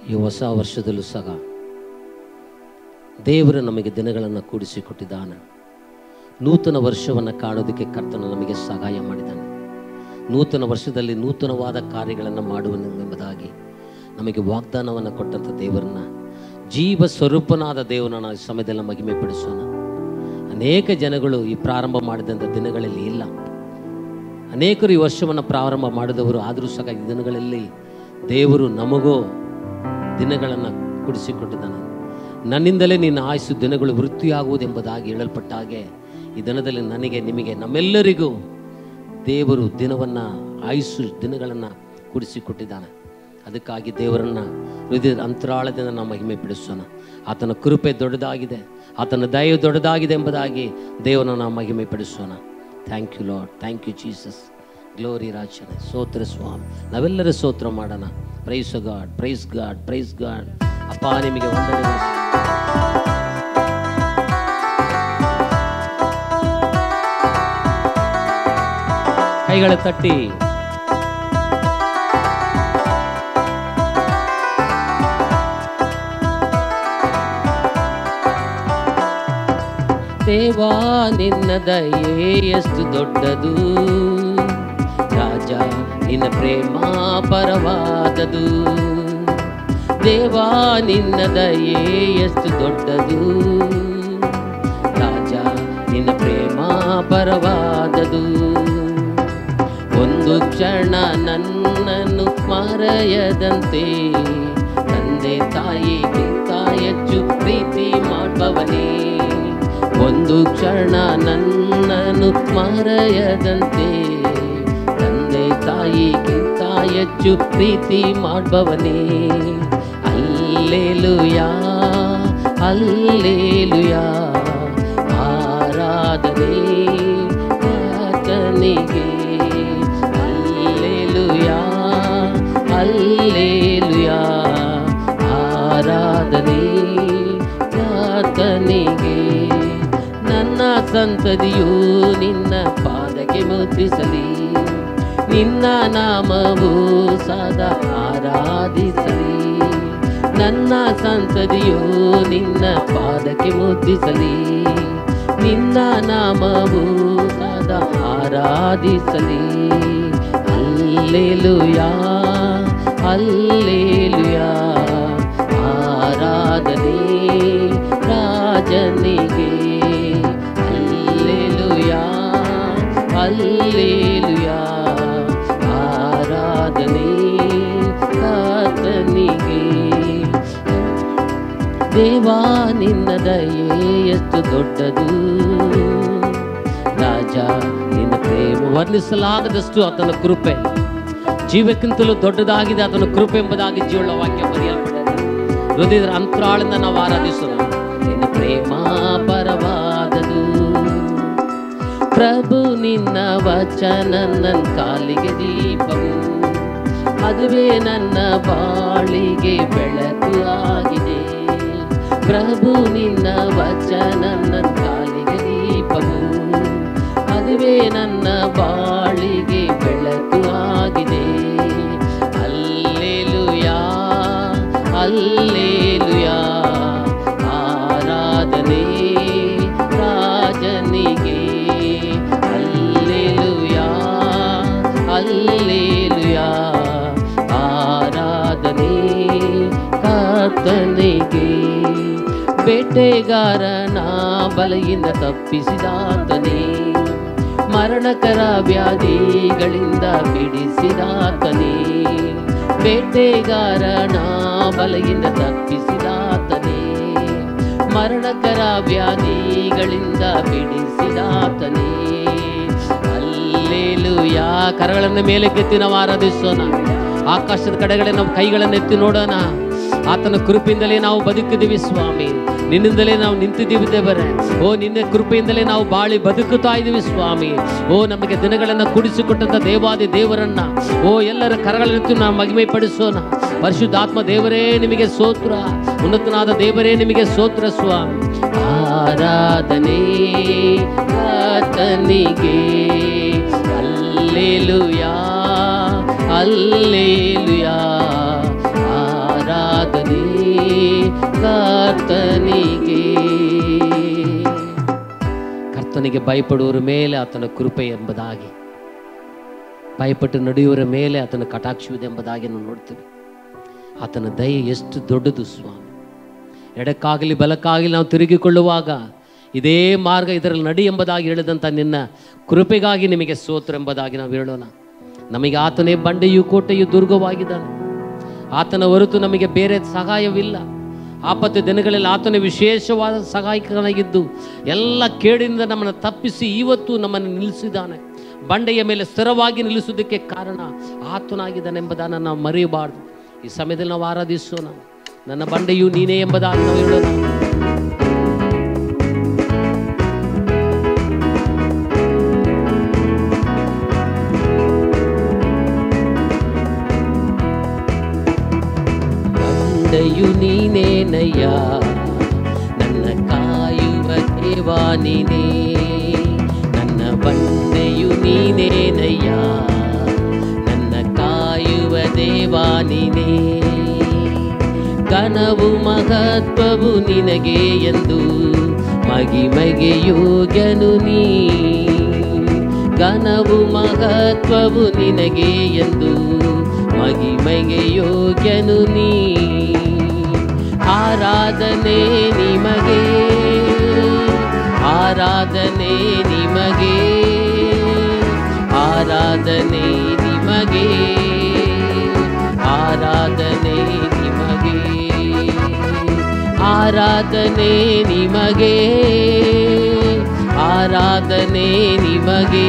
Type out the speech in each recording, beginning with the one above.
ಈ ಹೊಸ ವರ್ಷದಲ್ಲೂ ಸಹ ದೇವರು ನಮಗೆ ದಿನಗಳನ್ನು ಕೂಡಿಸಿಕೊಟ್ಟಿದ್ದಾನೆ ನೂತನ ವರ್ಷವನ್ನು ಕಾಣೋದಕ್ಕೆ ಕರ್ತನು ನಮಗೆ ಸಹಾಯ ಮಾಡಿದ್ದಾನೆ ನೂತನ ವರ್ಷದಲ್ಲಿ ನೂತನವಾದ ಕಾರ್ಯಗಳನ್ನು ಮಾಡುವನೆಂಬುದಾಗಿ ನಮಗೆ ವಾಗ್ದಾನವನ್ನು ಕೊಟ್ಟಂಥ ದೇವರನ್ನ ಜೀವ ಸ್ವರೂಪನಾದ ದೇವರನ್ನ ನಾವು ಈ ಸಮಯದಲ್ಲಿ ಮಹಿಮೆ ಪಡಿಸೋಣ ಅನೇಕ ಜನಗಳು ಈ ಪ್ರಾರಂಭ ಮಾಡಿದಂಥ ದಿನಗಳಲ್ಲಿ ಇಲ್ಲ ಅನೇಕರು ಈ ವರ್ಷವನ್ನು ಪ್ರಾರಂಭ ಮಾಡಿದವರು ಆದರೂ ಸಹ ಈ ದಿನಗಳಲ್ಲಿ ದೇವರು ನಮಗೂ ದಿನಗಳನ್ನು ಕುಡಿಸಿಕೊಟ್ಟಿದ್ದಾನೆ ನನ್ನಿಂದಲೇ ನಿನ್ನ ಆಯುಸ್ಸು ದಿನಗಳು ವೃತ್ತಿಯಾಗುವುದೆಂಬುದಾಗಿ ಹೇಳಲ್ಪಟ್ಟ ಹಾಗೆ ಈ ದಿನದಲ್ಲಿ ನನಗೆ ನಿಮಗೆ ನಮ್ಮೆಲ್ಲರಿಗೂ ದೇವರು ದಿನವನ್ನು ಆಯುಸ್ಸು ದಿನಗಳನ್ನು ಕುಡಿಸಿಕೊಟ್ಟಿದ್ದಾನೆ ಅದಕ್ಕಾಗಿ ದೇವರನ್ನ ಹೃದಯದ ಅಂತರಾಳದಿಂದ ನಾವು ಮಹಿಮೆ ಪಡಿಸೋಣ ಆತನ ಕೃಪೆ ದೊಡ್ಡದಾಗಿದೆ ಆತನ ದಯವು ದೊಡ್ಡದಾಗಿದೆ ಎಂಬುದಾಗಿ ದೇವರನ್ನ ನಾವು ಮಹಿಮೆ ಪಡಿಸೋಣ thank you lord thank you Jesus glory ರಾಜನೇ ಸೋತ್ರ ಸ್ವಾಮಿ ನಾವೆಲ್ಲರೂ ಸ್ತೋತ್ರ ಮಾಡೋಣ praise God praise God praise God ಅಪ್ಪ ನಿಮಗೆ ವಂದನೆಗಳು ಕೈಗಳ ತಟ್ಟಿ ದೇವಾ ನಿನ್ನ ದಯೆ ಎಷ್ಟು ದೊಡ್ಡದು ರಾಜ ನಿನ್ನ ಪ್ರೇಮ ಪರವಾದದು ದೇವಾ ನಿನ್ನ ದಯೆ ಎಷ್ಟು ದೊಡ್ಡದು ರಾಜ ನಿನ್ನ ಪ್ರೇಮ ಪರವಾದದು ಒಂದು ಕ್ಷಣ ನನ್ನನ್ನು ಮರೆಯದಂತೆ ತಂದೆ ತಾಯಿಗಿಂತ ಹೆಚ್ಚು ಪ್ರೀತಿ ಮಾಡುವವನೇ ಒಂದು ಕ್ಷಣ ನನ್ನನ್ನು ಮರೆಯದಂತೆ ತಂದೆ ತಾಯಿಗಿಂತ ಹೆಚ್ಚು ಪ್ರೀತಿ ಮಾಡುವವನೇ ಅಲ್ಲೇಲುಯಾ ಅಲ್ಲೇಲುಯಾ ಆರಾಧನೆ ಆತನಿಗೆ ಅಲ್ಲೇಲುಯಾ ಅಲ್ಲೇಲುಯಾ ಆರಾಧನೆ ಆತನಿಗೆ ನನ್ನ ಸಂತತಿಯು ನಿನ್ನ ಪಾದಕ್ಕೆ ಮುದ್ರಿಸಲಿ ನಿನ್ನ ನಾಮವು ಸದಾ ಆರಾಧಿಸಲಿ ನನ್ನ ಸಂತತಿಯು ನಿನ್ನ ಪಾದಕ್ಕೆ ಮುದ್ರಿಸಲಿ ನಿನ್ನ ನಾಮವು ಸದಾ ಆರಾಧಿಸಲಿ ಅಲ್ಲೇಲುಯಾ ಅಲ್ಲೇಲುಯಾ ಆರಾಧನೆ ರಾಜನಿಗೆ ಅಲ್ಲೇಲುಯಾ ಅಲ್ಲೇಲುಯಾ ಆರಾಧನೆ ಆತನಿಗೆ ದೇವಾ ನಿನ್ನ ದಯೆ ಎಷ್ಟು ದೊಡ್ಡದು ರಾಜ ನಿನ್ನ ಪ್ರೇಮ ವರ್ಣಿಸಲಾಗದಷ್ಟು ಆತನ ಕೃಪೆ ಜೀವಕ್ಕಿಂತಲೂ ದೊಡ್ಡದಾಗಿದೆ ಆತನ ಕೃಪೆ ಎಂಬುದಾಗಿ ಜೀವಳ ವಾಕ್ಯ ಬರೆಯಲ್ಪಟ್ಟಿದೆ ಹೃದಯದ ಅಂತರಾಳದಿಂದ ನಾವು ಆರಾಧಿಸೋಣ ನಿನ್ನ ಪ್ರೇಮ ಪರವಾದದು ಪ್ರಭು ನಿನ್ನ ವಚನ ನನ್ನ ಕಾಲಿಗೆ ದೀಪವು ಅದುವೇ ನನ್ನ ಬಾಳಿಗೆ ಬೆಳಕು ಆಗಿದೆ ಪ್ರಭು ನಿನ್ನ ವಚನ ನನ್ನ ಕಾಲಿಗೆ ದೀಪವು ಅದುವೇ ನನ್ನ ಬಾಳಿಗೆ ಬೆಳಕು ಆಗಿದೆ ಅಲ್ಲೇಲುಯಾ ಅಲ್ಲೇಲುಯಾ ಆರಾಧನೆ ರಾಜನಿಗೆ ಅಲ್ಲೇಲುಯಾ ಅಲ್ಲೇಲುಯಾ ಆರಾಧನೆ ಕರ್ತನಿಗೆ ಬೇಟೆಗಾರನ ಬಲೆಯಿಂದ ತಪ್ಪಿಸಿದಾತನೇ ಮರಣಕರ ವ್ಯಾಧಿಗಳಿಂದ ಬಿಡಿಸಿದಾತನೇ ಬೇಟೆಗಾರನ ಬಲೆಯಿಂದ ತಪ್ಪಿಸಿದಾತನೇ ಮರಣಕರ ವ್ಯಾಧಿಗಳಿಂದ ಬಿಡಿಸಿದಾತನೇ ಅಲ್ಲೇಲುಯಾ ಕರಗಳನ್ನು ಮೇಲೆ ಕೆತ್ತಿ ನಾವು ಆರಾಧಿಸೋಣ ಆಕಾಶದ ಕಡೆಗಡೆ ನಾವು ಕೈಗಳನ್ನು ಎತ್ತಿ ನೋಡೋಣ ಆತನ ಕೃಪೆಯಿಂದಲೇ ನಾವು ಬದುಕಿದ್ದೀವಿ ಸ್ವಾಮಿ ನಿನ್ನಿಂದಲೇ ನಾವು ನಿಂತಿದ್ದೀವಿ ದೇವರೇ ಓ ನಿನ್ನ ಕೃಪೆಯಿಂದಲೇ ನಾವು ಬಾಳಿ ಬದುಕುತ್ತಾ ಇದ್ದೀವಿ ಸ್ವಾಮಿ ಓ ನಮಗೆ ದಿನಗಳನ್ನು ಕುಡಿಸಿಕೊಟ್ಟಂತ ದೇವಾದಿ ದೇವರನ್ನ ಓ ಎಲ್ಲರ ಕರಗಳನ್ನೆತ್ತು ನಾವು ಮಹಿಮೆ ಪಡಿಸೋಣ ಪರಿಶುದ್ಧಾತ್ಮ ದೇವರೇ ನಿಮಗೆ ಸೋತ್ರ ಉನ್ನತನಾದ ದೇವರೇ ನಿಮಗೆ ಸೋತ್ರ ಸ್ವಾಮಿ ಆರಾಧನೆ ಆತನಿಗೆ ಅಲ್ಲೇಲುಯಾ ಅಲ್ಲೇಲುಯಾ ಆರಾಧನೆ ಆತನಿಗೆ ಕರ್ತನಿಗೆ ಭಯಪಡುವವರ ಮೇಲೆ ಆತನ ಕೃಪೆ ಎಂಬುದಾಗಿ ಭಯಪಟ್ಟು ನಡೆಯುವವರ ಮೇಲೆ ಆತನ ಕಟಾಕ್ಷವಿದೆ ಎಂಬುದಾಗಿ ನಾವು ನೋಡ್ತೀವಿ ಆತನ ದಯೆ ಎಷ್ಟು ದೊಡ್ಡದು ಸ್ವಾಮಿ ಎಡಕ್ಕಾಗಲಿ ಬಲಕ್ಕಾಗಲಿ ನಾವು ತಿರುಗಿಕೊಳ್ಳುವಾಗ ಇದೇ ಮಾರ್ಗ ಇದರಲ್ಲಿ ನಡಿ ಎಂಬುದಾಗಿ ಹೇಳಿದಂಥ ನಿನ್ನ ಕೃಪೆಗಾಗಿ ನಿಮಗೆ ಸೋತ್ರ ಎಂಬುದಾಗಿ ನಾವು ಹೇಳೋಣ ನಮಗೆ ಆತನೇ ಬಂಡೆಯು ಕೋಟೆಯು ದುರ್ಗವಾಗಿದ್ದಾನೆ ಆತನ ಹೊರತು ನಮಗೆ ಬೇರೆ ಸಹಾಯವಿಲ್ಲ ಆಪತ್ತು ದಿನಗಳಲ್ಲಿ ಆತನ ವಿಶೇಷವಾದ ಸಹಾಯಕನಾಗಿದ್ದು ಎಲ್ಲ ಕೇಡಿನಿಂದ ನಮ್ಮನ್ನು ತಪ್ಪಿಸಿ ಇವತ್ತು ನಮ್ಮನ್ನು ನಿಲ್ಲಿಸಿದ್ದಾನೆ ಬಂಡೆಯ ಮೇಲೆ ಸ್ಥಿರವಾಗಿ ನಿಲ್ಲಿಸುವುದಕ್ಕೆ ಕಾರಣ ಆತನಾಗಿದ್ದಾನೆ ಎಂಬುದನ್ನು ನಾವು ಮರೆಯಬಾರ್ದು ಈ ಸಮಯದಲ್ಲಿ ನಾವು ಆರಾಧಿಸೋಣ ನನ್ನ ಬಂಡೆಯು ನೀನೇ ಎಂಬುದಾಗಿ ನಾವು ಹೇಳೋಣ ಬಂಡೆಯು ನೀನೇನಯ್ಯ ನನ್ನ ಕಾಯುವ ದೇವಾ ನೀನೇ ನನ್ನ ಬಂಡೆಯು ನೀನೇನಯ್ಯ ನನ್ನ ಕಾಯುವ ದೇವಾ ನೀನೇ ಘನವು ಮಹತ್ವವು ನಿನಗೆ ಎಂದು ಮಗಿಮಗೆ ಯೋಗ್ಯನು ನೀ ಘನವು ಮಹತ್ವವು ನಿನಗೆ ಎಂದು ಮಗಿಮೆಗೆ ಯೋಗ್ಯನು ನೀ ಆರಾಧನೆ ನಿಮಗೆ ಆರಾಧನೆ ನಿಮಗೆ ಆರಾಧನೆ ನಿಮಗೆ ಆರಾಧನೆ ನಿಮಗೆ ಆರಾಧನೆ ನಿಮಗೆ ಆರಾಧನೆ ನಿಮಗೆ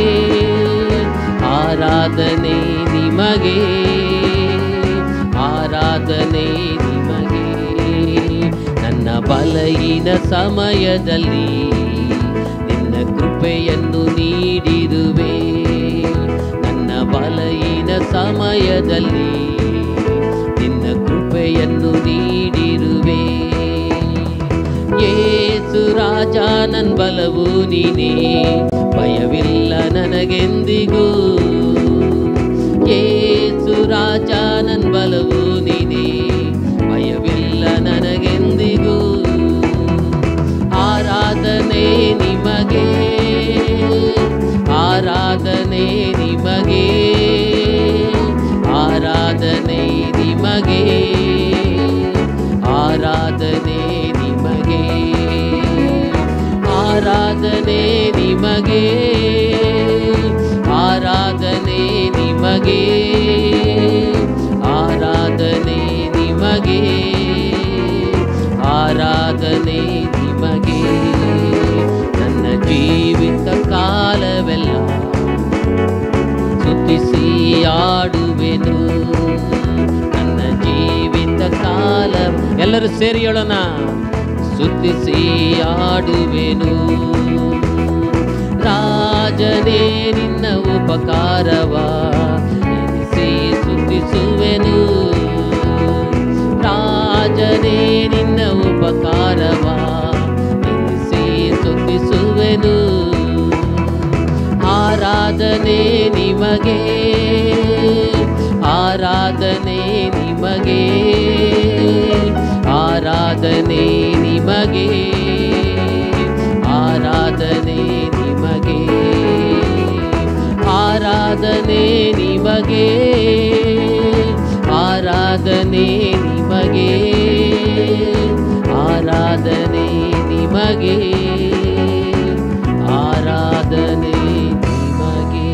ಆರಾಧನೆ ನಿಮಗೆ ಆರಾಧನೆ ನಿಮಗೆ ನನ್ನ ಬಲಹೀನ ಸಮಯದಲ್ಲಿ ನಿನ್ನ ಕೃಪೆಯನ್ನು ನೀಡಿರುವೆ ನನ್ನ ಬಲಹೀನ ಸಮಯದಲ್ಲಿ ನಿನ್ನ ಕೃಪೆಯನ್ನು ನೀಡಿರುವೆ ಏಸು ರಾಜ ನನ್ ಬಲವು ನೀನೇ ಭಯವಿಲ್ಲ ನನಗೆಂದಿಗೂ ಏಸು ರಾಜ ನನ್ ಬಲವು ನೀನೇ ಭಯವಿಲ್ಲ ನನಗೆಂದಿಗೂ ಆರಾಧನೆ ನಿಮಗೆ ಆರಾಧನೆ ನಿಮಗೆ ಆರಾಧನೆ ನಿಮಗೆ ಆರಾಧನೆ ನಿಮಗೆ ಆರಾಧನೆ ನಿಮಗೆ ಆರಾಧನೆ ನಿಮಗೆ ಆರಾಧನೆ ನಿಮಗೆ ಆರಾಧನೆ ನಿಮಗೆ ನನ್ನ ಜೀವಿತ ಕಾಲವೆಲ್ಲ ಸ್ತುತಿಸಿ ಆಡುವೆನು ನನ್ನ ಜೀವಿತ ಕಾಲ ಎಲ್ಲರೂ ಸೇರಿ ಹೇಳೋಣ ಸ್ತುತಿಸಿ ಆಡುವೆನು ರಾಜನೇ ನಿನ್ನ ಉಪಕಾರವ ಎನಿಸಿ ಸ್ತುತಿಸುವೆನು ರಾಜನೇ ನಿನ್ನ ಉಪಕಾರವ ಎನಿಸಿ ಸ್ತುತಿಸುವೆನು ಆರಾಧನೆ ನಿಮಗೆ ಆರಾಧನೆ ನಿಮಗೆ ಆರಾಧನೆ ನಿಮಗೆ ಆರಾಧನೆ ನಿಮಗೆ ಆರಾಧನೆ ನಿಮಗೆ ಆರಾಧನೆ ನಿಮಗೆ ಆರಾಧನೆ ನಿಮಗೆ ಆರಾಧನೆ ನಿಮಗೆ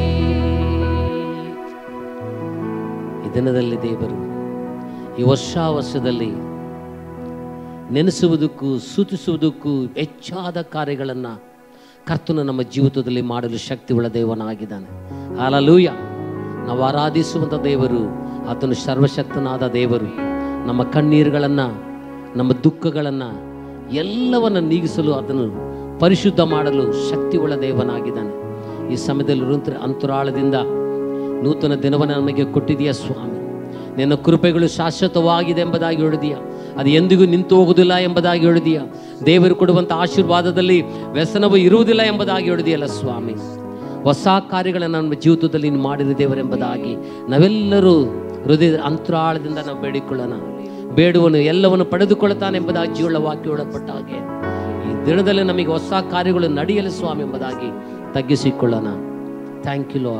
ಈ ದಿನದಲ್ಲಿ ದೇವರು ಈ ವರ್ಷ ವರ್ಷದಲ್ಲಿ ನೆನೆಸುವುದಕ್ಕೂ ಸೂಚಿಸುವುದಕ್ಕೂ ಹೆಚ್ಚಾದ ಕಾರ್ಯಗಳನ್ನು ಕರ್ತನು ನಮ್ಮ ಜೀವಿತದಲ್ಲಿ ಮಾಡಲು ಶಕ್ತಿಯುಳ್ಳ ದೇವನಾಗಿದ್ದಾನೆ ಹಾಲಲೂಯ ನಾವು ಆರಾಧಿಸುವಂಥ ದೇವರು ಆತನು ಸರ್ವಶಕ್ತನಾದ ದೇವರು ನಮ್ಮ ಕಣ್ಣೀರುಗಳನ್ನು ನಮ್ಮ ದುಃಖಗಳನ್ನು ಎಲ್ಲವನ್ನು ನೀಗಿಸಲು ಅದನ್ನು ಪರಿಶುದ್ಧ ಮಾಡಲು ಶಕ್ತಿಯುಳ್ಳ ದೇವನಾಗಿದ್ದಾನೆ ಈ ಸಮಯದಲ್ಲಿ ಋಂತ್ರ ಅಂತರಾಳದಿಂದ ನೂತನ ದಿನವನ್ನು ನಮಗೆ ಕೊಟ್ಟಿದೆಯಾ ಸ್ವಾಮಿ ನಿನ್ನ ಕೃಪೆಗಳು ಶಾಶ್ವತವಾಗಿದೆ ಎಂಬುದಾಗಿ ಹೇಳಿದೀಯ ಅದು ಎಂದಿಗೂ ನಿಂತು ಹೋಗುವುದಿಲ್ಲ ಎಂಬುದಾಗಿ ಹೇಳಿದೀಯ ದೇವರು ಕೊಡುವಂಥ ಆಶೀರ್ವಾದದಲ್ಲಿ ವ್ಯಸನವು ಇರುವುದಿಲ್ಲ ಎಂಬುದಾಗಿ ಹೇಳಿದೆಯಲ್ಲ ಸ್ವಾಮಿ ಹೊಸ ಕಾರ್ಯಗಳನ್ನು ನಮ್ಮ ಜೀವಿತದಲ್ಲಿ ನೀನು ಮಾಡಿದ ದೇವರೆಂಬುದಾಗಿ ನಾವೆಲ್ಲರೂ ಹೃದಯದ ಅಂತರಾಳದಿಂದ ನಾವು ಬೇಡಿಕೊಳ್ಳೋಣ ಬೇಡುವನು ಎಲ್ಲವನ್ನು ಪಡೆದುಕೊಳ್ಳುತ್ತಾನೆ ಎಂಬುದಾಗಿ ಜೀವಳ ವಾಕ್ಯ ಒಳಪಟ್ಟ ಹಾಗೆ ಈ ದಿನದಲ್ಲಿ ನಮಗೆ ಹೊಸ ಕಾರ್ಯಗಳು ನಡೆಯಲು ಸ್ವಾಮಿ ಎಂಬುದಾಗಿ ತಗ್ಗಿಸಿಕೊಳ್ಳೋಣ thank you lord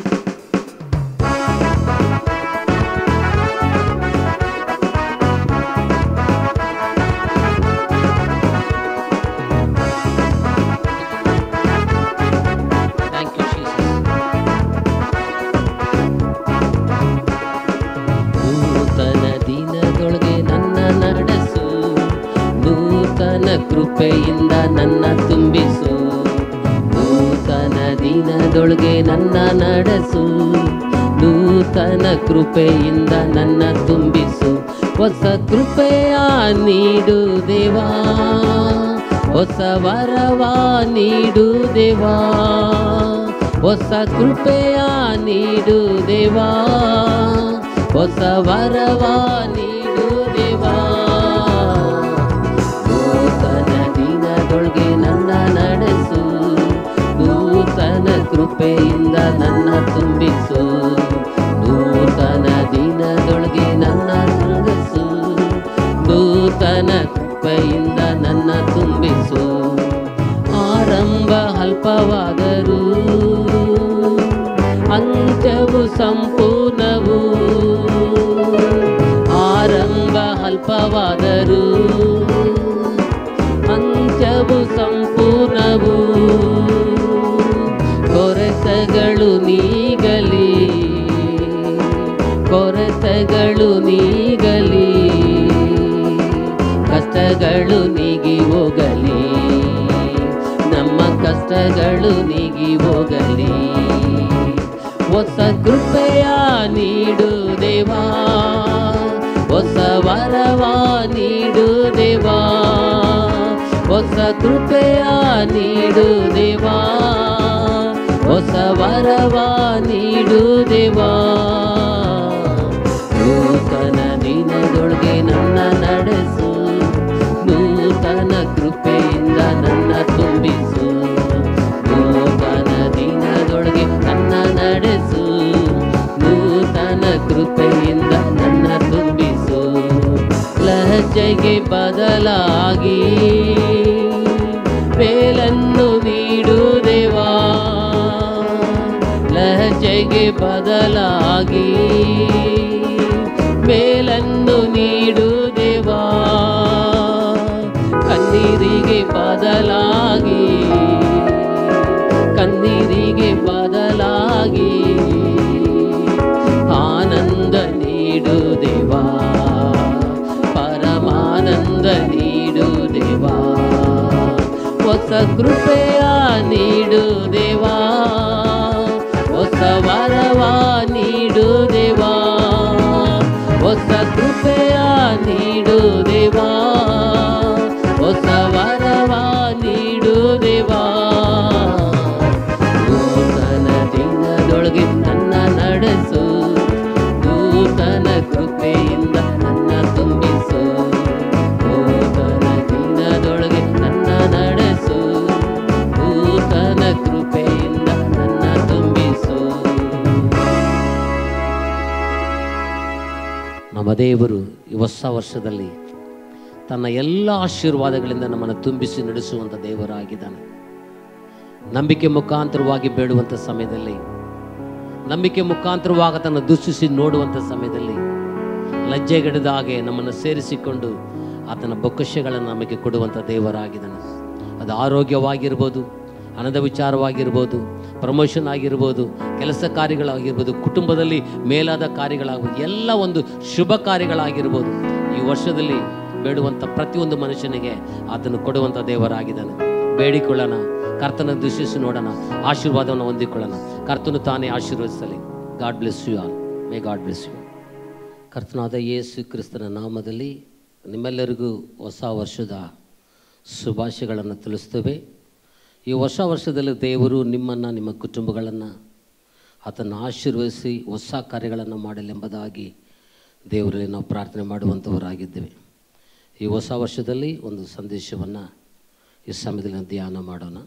thank you Jesus ನೂತನ ದಿನದೊಳಗೆ ನನ್ನ ನಡೆಸು ನೂತನ ಕೃಪೆಯಿಂದ ನನ್ನ ತುಂಬಿಸು ನೂತನ ದಿನದೊಳಗೆ ನನ್ನ ನಡೆಸು ನೂತನ ಕೃಪೆಯಿಂದ ನನ್ನ ತುಂಬಿಸು ಹೊಸ ಕೃಪೆಯ ನೀಡು ದೇವಾ ಹೊಸ ವರವ ನೀಡು ದೇವಾ ಹೊಸ ಕೃಪೆಯ ನೀಡು ದೇವಾ ಹೊಸ ವರವ ನೀಡು ದೇವಾ ನೂತನ ದಿನದೊಳಗೆ ನನ್ನ ನಡೆಸು ನೂತನ ಕೃಪೆಯಿಂದ ನನ್ನ ತುಂಬಿಸು ನೂತನ ದಿನದೊಳಗೆ ನನ್ನ ತುಂಬಿಸು ನೂತನ ಕೃಪೆಯಿಂದ ನನ್ನ ತುಂಬಿಸು ಆರಂಭ ಅಲ್ಪವಾದರೂ ಅಂತ್ಯವು ಸಂಪೂರ್ಣವು ಆರಂಭ ಅಲ್ಪವಾದರೂ ಅಂತ್ಯವು ಸಂಪೂರ್ಣವು ಕೊರತೆಗಳು ನೀಗಲಿ ಕೊರತೆಗಳು ನೀಗಲಿ ಕಷ್ಟಗಳು ನೀಗಿ ಹೋಗಲಿ ನಮ್ಮ ಕಷ್ಟಗಳು ನೀಗಿ ಹೋಗಲಿ ಹೊಸ ಕೃಪೆಯ ನೀಡು ದೇವಾ ಹೊಸ ವರವ ನೀಡು ದೇವಾ ಹೊಸ ಕೃಪೆಯ ನೀಡು ದೇವಾ ಹೊಸ ವರವ ನೀಡು ದೇವಾ ನೂತನ ದಿನದೊಳಗೆ ನನ್ನ ನಡೆಸು ನೂತನ ಕೃಪೆಯಿಂದ ನನ್ನ ತುಂಬಿಸು ನೂತನ ದಿನದೊಳಗೆ ನನ್ನ ನಡೆಸು ನೂತನ ಕೃಪೆಯಿಂದ ನನ್ನ ತುಂಬಿಸು ಲಹಜೆಗೆ ಬದಲಾಗಿ ಮೇಲನ್ನು ನೀಡು ದೇವಾ ಲಹಜೆಗೆ ಬದಲಾಗಿ ಮೇಲನ್ನು ನೀಡು ದೇವಾ ಕಣ್ಣೀರಿಗೆ ಬದಲಾಗಿ ಕಣ್ಣೀರಿಗೆ ಬದಲಾಗಿ ಆನಂದ ನೀಡು ದೇವಾ ಪರಮಾನಂದ ನೀಡು ದೇವಾ ಹೊಸ ಕೃಪೆಯ ನೀಡು ದೇವಾ ಹೊಸ ವರವ ನೀಡು ದೇವಾ ಹೊಸ ಕೃಪೆಯ ನೀಡು ದೇವಾ ಹೊಸ ವರವ ನೀಡು ದೇವಾ ನೂತನ ದಿನದೊಳಗೆ ನನ್ನ ನಡೆಸು ನೂತನ ಕೃಪೆಯಿಂದ ನನ್ನ ತುಂಬಿಸು ನೂತನ ದಿನದೊಳಗೆ ನನ್ನ ನಡೆಸು ನೂತನ ಕೃಪೆಯಿಂದ ನನ್ನ ತುಂಬಿಸು ನಮ್ಮ ದೇವರು ಈ ಹೊಸ ವರ್ಷದಲ್ಲಿ ತನ್ನ ಎಲ್ಲ ಆಶೀರ್ವಾದಗಳಿಂದ ನಮ್ಮನ್ನು ತುಂಬಿಸಿ ನಡೆಸುವಂಥ ದೇವರಾಗಿದ್ದಾನೆ ನಂಬಿಕೆ ಮುಖಾಂತರವಾಗಿ ಬೇಡುವಂಥ ಸಮಯದಲ್ಲಿ ನಂಬಿಕೆ ಮುಖಾಂತರವಾಗ ತನ್ನ ದೃಷ್ಟಿಸಿ ನೋಡುವಂಥ ಸಮಯದಲ್ಲಿ ಲಜ್ಜೆಗೆಡದ ಹಾಗೆ ನಮ್ಮನ್ನು ಸೇರಿಸಿಕೊಂಡು ಆತನ ಬೊಕ್ಕಶಗಳನ್ನು ನಮಗೆ ಕೊಡುವಂಥ ದೇವರಾಗಿದ್ದಾನೆ ಅದು ಆರೋಗ್ಯವಾಗಿರ್ಬೋದು ಹಣದ ವಿಚಾರವಾಗಿರ್ಬೋದು ಪ್ರಮೋಷನ್ ಆಗಿರ್ಬೋದು ಕೆಲಸ ಕಾರ್ಯಗಳಾಗಿರ್ಬೋದು ಕುಟುಂಬದಲ್ಲಿ ಮೇಲಾದ ಕಾರ್ಯಗಳಾಗ್ಬೋದು ಎಲ್ಲ ಒಂದು ಶುಭ ಕಾರ್ಯಗಳಾಗಿರ್ಬೋದು ಈ ವರ್ಷದಲ್ಲಿ ಬೇಡುವಂಥ ಪ್ರತಿಯೊಂದು ಮನುಷ್ಯನಿಗೆ ಆತನು ಕೊಡುವಂಥ ದೇವರಾಗಿದ್ದಾನೆ ಬೇಡಿಕೊಳ್ಳೋಣ ಕರ್ತನ ದೃಷ್ಟಿಸಿ ನೋಡೋಣ ಆಶೀರ್ವಾದವನ್ನು ಹೊಂದಿಕೊಳ್ಳೋಣ ಕರ್ತನು ತಾನೇ ಆಶೀರ್ವದಿಸಲಿ God bless you all may God bless you ಕರ್ತನಾದ ಯೇಸು ಕ್ರಿಸ್ತನ ನಾಮದಲ್ಲಿ ನಿಮ್ಮೆಲ್ಲರಿಗೂ ಹೊಸ ವರ್ಷದ ಶುಭಾಶಯಗಳನ್ನು ತಿಳಿಸ್ತೇವೆ ಈ ಹೊಸ ವರ್ಷದಲ್ಲಿ ದೇವರು ನಿಮ್ಮನ್ನು ನಿಮ್ಮ ಕುಟುಂಬಗಳನ್ನು ಆತನ್ನು ಆಶೀರ್ವದಿಸಿ ಹೊಸ ಕಾರ್ಯಗಳನ್ನು ಮಾಡಲೆಂಬುದಾಗಿ ದೇವರಲ್ಲಿ ನಾವು ಪ್ರಾರ್ಥನೆ ಮಾಡುವಂಥವರಾಗಿದ್ದೇವೆ ಈ ಹೊಸ ವರ್ಷದಲ್ಲಿ ಒಂದು ಸಂದೇಶವನ್ನು ಈ ಸಮಯದಲ್ಲಿ ನಾವು ಧ್ಯಾನ ಮಾಡೋಣ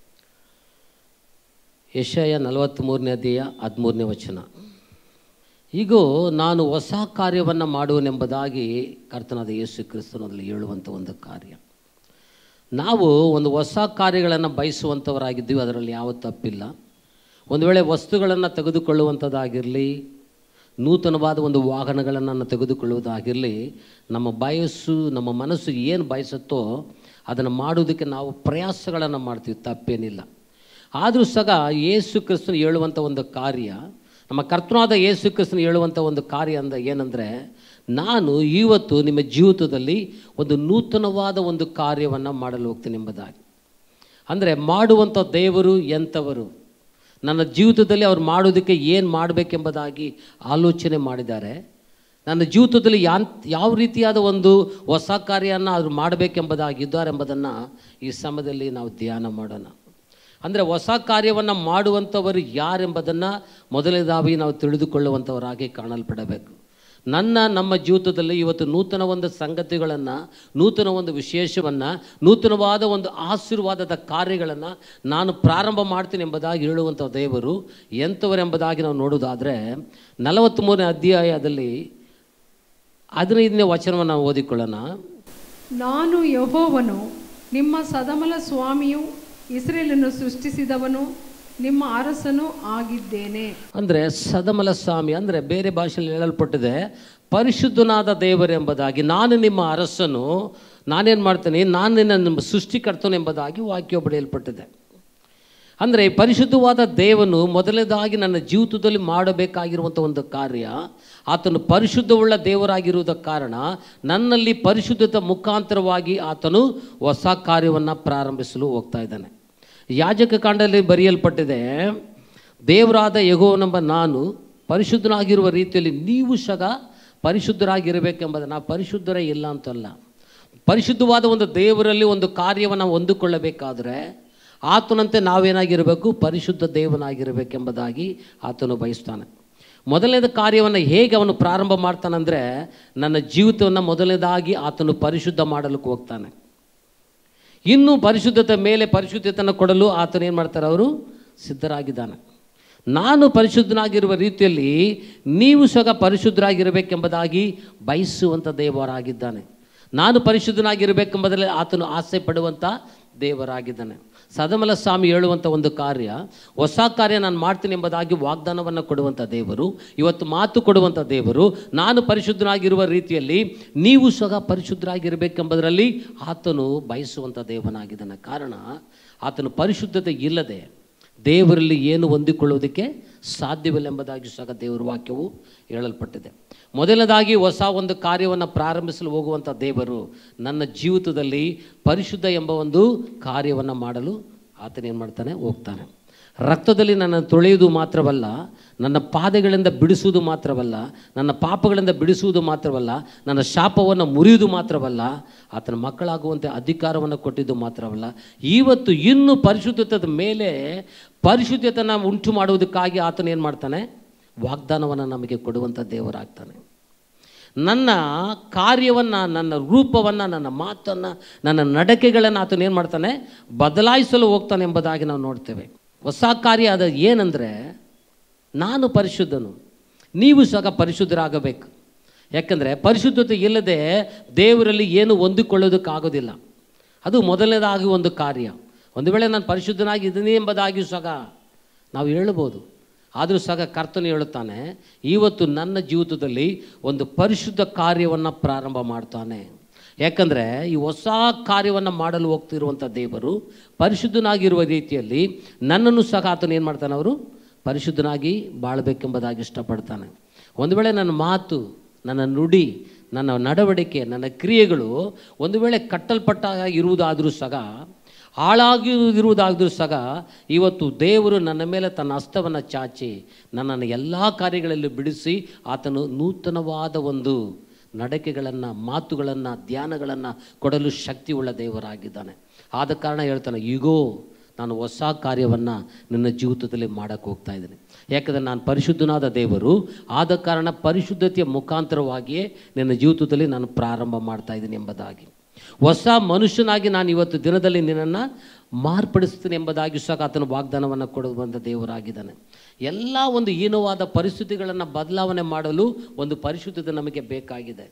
ಯಶಯ ನಲವತ್ತ್ಮೂರನೇ ಅಧ್ಯಾಯ ಹದಿಮೂರನೇ ವಚನ ಈಗ ನಾನು ಹೊಸ ಕಾರ್ಯವನ್ನು ಮಾಡುವನೆಂಬುದಾಗಿ ಕರ್ತನಾದ ಯೇಸು ಕ್ರಿಸ್ತನಲ್ಲಿ ಹೇಳುವಂಥ ಒಂದು ಕಾರ್ಯ ನಾವು ಒಂದು ಹೊಸ ಕಾರ್ಯಗಳನ್ನು ಬಯಸುವಂಥವರಾಗಿದ್ದೀವಿ ಅದರಲ್ಲಿ ಯಾವ ತಪ್ಪಿಲ್ಲ ಒಂದು ವೇಳೆ ವಸ್ತುಗಳನ್ನು ತೆಗೆದುಕೊಳ್ಳುವಂಥದ್ದಾಗಿರಲಿ ನೂತನವಾದ ಒಂದು ವಾಹನಗಳನ್ನು ತೆಗೆದುಕೊಳ್ಳುವುದಾಗಿರಲಿ ನಮ್ಮ ಬಯಸ್ಸು ನಮ್ಮ ಮನಸ್ಸು ಏನು ಬಯಸುತ್ತೋ ಅದನ್ನು ಮಾಡುವುದಕ್ಕೆ ನಾವು ಪ್ರಯಾಸಗಳನ್ನು ಮಾಡ್ತೀವಿ ತಪ್ಪೇನಿಲ್ಲ ಆದರೂ ಸಹ ಯೇಸು ಕ್ರಿಸ್ತನು ಹೇಳುವಂಥ ಒಂದು ಕಾರ್ಯ ನಮ್ಮ ಕರ್ತನಾದ ಯೇಸು ಕ್ರಿಸ್ತನು ಹೇಳುವಂಥ ಒಂದು ಕಾರ್ಯ ಅಂದ ಏನಂದರೆ ನಾನು ಇವತ್ತು ನಿಮ್ಮ ಜೀವಿತದಲ್ಲಿ ಒಂದು ನೂತನವಾದ ಒಂದು ಕಾರ್ಯವನ್ನು ಮಾಡಲು ಹೋಗ್ತೀನಿ ಎಂಬುದಾಗಿ ಅಂದರೆ ಮಾಡುವಂಥ ದೇವರು ಎಂಥವರು ನನ್ನ ಜೀವಿತದಲ್ಲಿ ಅವ್ರು ಮಾಡೋದಕ್ಕೆ ಏನು ಮಾಡಬೇಕೆಂಬುದಾಗಿ ಆಲೋಚನೆ ಮಾಡಿದ್ದಾರೆ ನನ್ನ ಜೀವಿತದಲ್ಲಿ ಯಾನ್ ಯಾವ ರೀತಿಯಾದ ಒಂದು ಹೊಸ ಕಾರ್ಯವನ್ನು ಅವ್ರು ಮಾಡಬೇಕೆಂಬುದಾಗಿದ್ದಾರೆ ಎಂಬುದನ್ನು ಈ ಸಮಯದಲ್ಲಿ ನಾವು ಧ್ಯಾನ ಮಾಡೋಣ ಅಂದರೆ ಹೊಸ ಕಾರ್ಯವನ್ನು ಮಾಡುವಂಥವರು ಯಾರೆಂಬುದನ್ನು ಮೊದಲನೇದಾಗಿ ನಾವು ತಿಳಿದುಕೊಳ್ಳುವಂಥವರಾಗಿ ಕಾಣಲ್ಪಡಬೇಕು ನನ್ನ ನಮ್ಮ ಜೀವಿತದಲ್ಲಿ ಇವತ್ತು ನೂತನ ಒಂದು ಸಂಗತಿಗಳನ್ನು ನೂತನ ಒಂದು ವಿಶೇಷವನ್ನು ನೂತನವಾದ ಒಂದು ಆಶೀರ್ವಾದದ ಕಾರ್ಯಗಳನ್ನು ನಾನು ಪ್ರಾರಂಭ ಮಾಡ್ತೀನಿ ಎಂಬುದಾಗಿ ಹೇಳುವಂಥ ದೇವರು ಎಂಥವರೆಂಬುದಾಗಿ ನಾವು ನೋಡೋದಾದರೆ ನಲವತ್ತ್ಮೂರನೇ ಅಧ್ಯಾಯದಲ್ಲಿ ಹದಿನೈದನೇ ವಚನವನ್ನು ನಾವು ಓದಿಕೊಳ್ಳೋಣ ನಾನು ಯಹೋವನು ನಿಮ್ಮ ಸದಮಲ ಸ್ವಾಮಿಯು ಇಸ್ರೇಲನ್ನು ಸೃಷ್ಟಿಸಿದವನು ನಿಮ್ಮ ಅರಸನು ಆಗಿದ್ದೇನೆ ಅಂದರೆ ಸದಮಲ ಸ್ವಾಮಿ ಅಂದರೆ ಬೇರೆ ಭಾಷೆಯಲ್ಲಿ ಹೇಳಲ್ಪಟ್ಟಿದೆ ಪರಿಶುದ್ಧನಾದ ದೇವರೆಂಬುದಾಗಿ ನಾನು ನಿಮ್ಮ ಅರಸನು ನಾನೇನು ಮಾಡ್ತೇನೆ ನಾನು ನಿನ್ನ ನಿಮ್ಮ ಸೃಷ್ಟಿಕರ್ತನು ಎಂಬುದಾಗಿ ವಾಕ್ಯ ಬರೆಯಲ್ಪಟ್ಟಿದೆ ಅಂದರೆ ಪರಿಶುದ್ಧವಾದ ದೇವನು ಮೊದಲನೇದಾಗಿ ನನ್ನ ಜೀವಿತದಲ್ಲಿ ಮಾಡಬೇಕಾಗಿರುವಂಥ ಒಂದು ಕಾರ್ಯ ಆತನು ಪರಿಶುದ್ಧವುಳ್ಳ ದೇವರಾಗಿರುವುದ ಕಾರಣ ನನ್ನಲ್ಲಿ ಪರಿಶುದ್ಧತೆ ಮುಖಾಂತರವಾಗಿ ಆತನು ಹೊಸ ಕಾರ್ಯವನ್ನು ಪ್ರಾರಂಭಿಸಲು ಹೋಗ್ತಾ ಇದ್ದಾನೆ ಯಾಜಕ ಕಾಂಡದಲ್ಲಿ ಬರೆಯಲ್ಪಟ್ಟಿದೆ ದೇವರಾದ ಯಗೋವನೆಂಬ ನಾನು ಪರಿಶುದ್ಧನಾಗಿರುವ ರೀತಿಯಲ್ಲಿ ನೀವು ಸಹ ಪರಿಶುದ್ಧರಾಗಿರಬೇಕೆಂಬುದನ್ನು ಪರಿಶುದ್ಧರೇ ಇಲ್ಲ ಅಂತಲ್ಲ ಪರಿಶುದ್ಧವಾದ ಒಂದು ದೇವರಲ್ಲಿ ಒಂದು ಕಾರ್ಯವನ್ನು ಹೊಂದಿಕೊಳ್ಳಬೇಕಾದ್ರೆ ಆತನಂತೆ ನಾವೇನಾಗಿರಬೇಕು ಪರಿಶುದ್ಧ ದೇವನಾಗಿರಬೇಕೆಂಬುದಾಗಿ ಆತನು ಬಯಸ್ತಾನೆ ಮೊದಲನೇದ ಕಾರ್ಯವನ್ನು ಹೇಗೆ ಅವನು ಪ್ರಾರಂಭ ಮಾಡ್ತಾನಂದರೆ ನನ್ನ ಜೀವಿತವನ್ನು ಮೊದಲನೇದಾಗಿ ಆತನು ಪರಿಶುದ್ಧ ಮಾಡಲಿಕ್ಕೆ ಹೋಗ್ತಾನೆ ಇನ್ನು ಪರಿಶುದ್ಧತೆ ಮೇಲೆ ಪರಿಶುದ್ಧತೆಯನ್ನು ಕೊಡಲು ಆತನು ಏನು ಮಾಡ್ತಾರೆ ಅವರು ಸಿದ್ಧರಾಗಿದ್ದಾನೆ ನಾನು ಪರಿಶುದ್ಧನಾಗಿರುವ ರೀತಿಯಲ್ಲಿ ನೀವು ಸಹ ಪರಿಶುದ್ಧರಾಗಿರಬೇಕೆಂಬುದಾಗಿ ಬಯಸುವಂಥ ದೇವರಾಗಿದ್ದಾನೆ ನಾನು ಪರಿಶುದ್ಧನಾಗಿರಬೇಕೆಂಬುದರಲ್ಲಿ ಆತನು ಆಸೆ ಪಡುವಂಥ ದೇವರಾಗಿದ್ದಾನೆ ಸದಮಲ ಸ್ವಾಮಿ ಹೇಳುವಂಥ ಒಂದು ಕಾರ್ಯ ಹೊಸ ಕಾರ್ಯ ನಾನು ಮಾಡ್ತೀನಿ ಎಂಬುದಾಗಿ ವಾಗ್ದಾನವನ್ನು ಕೊಡುವಂಥ ದೇವರು ಇವತ್ತು ಮಾತು ಕೊಡುವಂಥ ದೇವರು ನಾನು ಪರಿಶುದ್ಧನಾಗಿರುವ ರೀತಿಯಲ್ಲಿ ನೀವು ಸಹ ಪರಿಶುದ್ಧರಾಗಿರಬೇಕೆಂಬುದರಲ್ಲಿ ಆತನು ಬಯಸುವಂಥ ದೇವನಾಗಿದ್ದಾನೆ ಕಾರಣ ಆತನು ಪರಿಶುದ್ಧತೆ ಇಲ್ಲದೆ ದೇವರಲ್ಲಿ ಏನು ಹೊಂದಿಕೊಳ್ಳುವುದಕ್ಕೆ ಸಾಧ್ಯವಿಲ್ಲ ಎಂಬುದಾಗಿ ಸಹ ದೇವರ ವಾಕ್ಯವು ಹೇಳಲ್ಪಟ್ಟಿದೆ ಮೊದಲನೇದಾಗಿ ಹೊಸ ಒಂದು ಕಾರ್ಯವನ್ನು ಪ್ರಾರಂಭಿಸಲು ಹೋಗುವಂಥ ದೇವರು ನನ್ನ ಜೀವಿತದಲ್ಲಿ ಪರಿಶುದ್ಧ ಎಂಬ ಒಂದು ಕಾರ್ಯವನ್ನು ಮಾಡಲು ಆತನೇನು ಮಾಡ್ತಾನೆ ಹೋಗ್ತಾನೆ ರಕ್ತದಲ್ಲಿ ನನ್ನ ತೊಳೆಯುವುದು ಮಾತ್ರವಲ್ಲ ನನ್ನ ಪಾದಗಳಿಂದ ಬಿಡಿಸುವುದು ಮಾತ್ರವಲ್ಲ ನನ್ನ ಪಾಪಗಳಿಂದ ಬಿಡಿಸುವುದು ಮಾತ್ರವಲ್ಲ ನನ್ನ ಶಾಪವನ್ನು ಮುರಿಯುವುದು ಮಾತ್ರವಲ್ಲ ಆತನ ಮಕ್ಕಳಾಗುವಂತೆ ಅಧಿಕಾರವನ್ನು ಕೊಟ್ಟಿದ್ದು ಮಾತ್ರವಲ್ಲ ಇವತ್ತು ಇನ್ನೂ ಪರಿಶುದ್ಧತೆಯ ಮೇಲೆ ಪರಿಶುದ್ಧತೆಯನ್ನು ಉಂಟು ಮಾಡುವುದಕ್ಕಾಗಿ ಆತನ ಏನು ಮಾಡ್ತಾನೆ ವಾಗ್ದಾನವನ್ನು ನಮಗೆ ಕೊಡುವಂಥ ದೇವರಾಗ್ತಾನೆ ನನ್ನ ಕಾರ್ಯವನ್ನು ನನ್ನ ರೂಪವನ್ನು ನನ್ನ ಮಾತನ್ನು ನನ್ನ ನಡಕೆಗಳನ್ನು ಆತನು ಏನು ಮಾಡ್ತಾನೆ ಬದಲಾಯಿಸಲು ಹೋಗ್ತಾನೆ ಎಂಬುದಾಗಿ ನಾವು ನೋಡ್ತೇವೆ ಹೊಸ ಕಾರ್ಯ ಅದು ಏನಂದರೆ ನಾನು ಪರಿಶುದ್ಧನು ನೀವು ಸಹ ಪರಿಶುದ್ಧರಾಗಬೇಕು ಯಾಕಂದರೆ ಪರಿಶುದ್ಧತೆ ಇಲ್ಲದೆ ದೇವರಲ್ಲಿ ಏನು ಹೊಂದಿಕೊಳ್ಳೋದಕ್ಕಾಗೋದಿಲ್ಲ ಅದು ಮೊದಲನೇದಾಗಿ ಒಂದು ಕಾರ್ಯ ಒಂದು ವೇಳೆ ನಾನು ಪರಿಶುದ್ಧನಾಗಿದ್ದೀನಿ ಎಂಬುದಾಗಿಯೂ ಸಹ ನಾವು ಹೇಳ್ಬೋದು ಆದರೂ ಸಹ ಕರ್ತನು ಹೇಳುತ್ತಾನೆ ಇವತ್ತು ನನ್ನ ಜೀವಿತದಲ್ಲಿ ಒಂದು ಪರಿಶುದ್ಧ ಕಾರ್ಯವನ್ನು ಪ್ರಾರಂಭ ಮಾಡ್ತಾನೆ ಯಾಕಂದರೆ ಈ ಹೊಸ ಕಾರ್ಯವನ್ನು ಮಾಡಲು ಹೋಗ್ತಿರುವಂಥ ದೇವರು ಪರಿಶುದ್ಧನಾಗಿರುವ ರೀತಿಯಲ್ಲಿ ನನ್ನನ್ನು ಸಹ ಆತನು ಏನು ಮಾಡ್ತಾನೆ ಅವರು ಪರಿಶುದ್ಧನಾಗಿ ಬಾಳಬೇಕೆಂಬುದಾಗಿ ಇಷ್ಟಪಡ್ತಾನೆ ಒಂದು ವೇಳೆ ನನ್ನ ಮಾತು ನನ್ನ ನುಡಿ ನನ್ನ ನಡವಳಿಕೆ ನನ್ನ ಕ್ರಿಯೆಗಳು ಒಂದು ವೇಳೆ ಕಟ್ಟಲ್ಪಟ್ಟ ಇರುವುದಾದರೂ ಸಹ ಹಾಳಾಗಿರುವುದಾದರೂ ಸಹ ಇವತ್ತು ದೇವರು ನನ್ನ ಮೇಲೆ ತನ್ನ ಹಸ್ತವನ್ನು ಚಾಚಿ ನನ್ನನ್ನು ಎಲ್ಲ ಕಾರ್ಯಗಳಲ್ಲಿ ಬಿಡಿಸಿ ಆತನು ನೂತನವಾದ ಒಂದು ನಡಕೆಗಳನ್ನು ಮಾತುಗಳನ್ನು ಧ್ಯಾನಗಳನ್ನು ಕೊಡಲು ಶಕ್ತಿಯುಳ್ಳ ದೇವರಾಗಿದ್ದಾನೆ ಆದ ಕಾರಣ ಹೇಳ್ತಾನೆ ಈಗೋ ನಾನು ಹೊಸ ಕಾರ್ಯವನ್ನು ನನ್ನ ಜೀವಿತದಲ್ಲಿ ಮಾಡೋಕ್ಕೆ ಹೋಗ್ತಾ ಇದ್ದೀನಿ ಯಾಕಂದರೆ ನಾನು ಪರಿಶುದ್ಧನಾದ ದೇವರು ಆದ ಕಾರಣ ಪರಿಶುದ್ಧತೆಯ ಮುಖಾಂತರವಾಗಿಯೇ ನನ್ನ ಜೀವಿತದಲ್ಲಿ ನಾನು ಪ್ರಾರಂಭ ಮಾಡ್ತಾ ಇದ್ದೀನಿ ಎಂಬುದಾಗಿ ಹೊಸ ಮನುಷ್ಯನಾಗಿ ನಾನು ಇವತ್ತು ದಿನದಲ್ಲಿ ನಿನ್ನನ್ನು ಮಾರ್ಪಡಿಸ್ತೀನಿ ಎಂಬುದಾಗಿ ಸಹ ಆತನ ವಾಗ್ದಾನವನ್ನು ಕೊಡುವಂಥ ದೇವರಾಗಿದ್ದಾನೆ ಎಲ್ಲ ಒಂದು ಹೀನವಾದ ಪರಿಸ್ಥಿತಿಗಳನ್ನು ಬದಲಾವಣೆ ಮಾಡಲು ಒಂದು ಪರಿಶುದ್ಧತೆ ನಮಗೆ ಬೇಕಾಗಿದೆ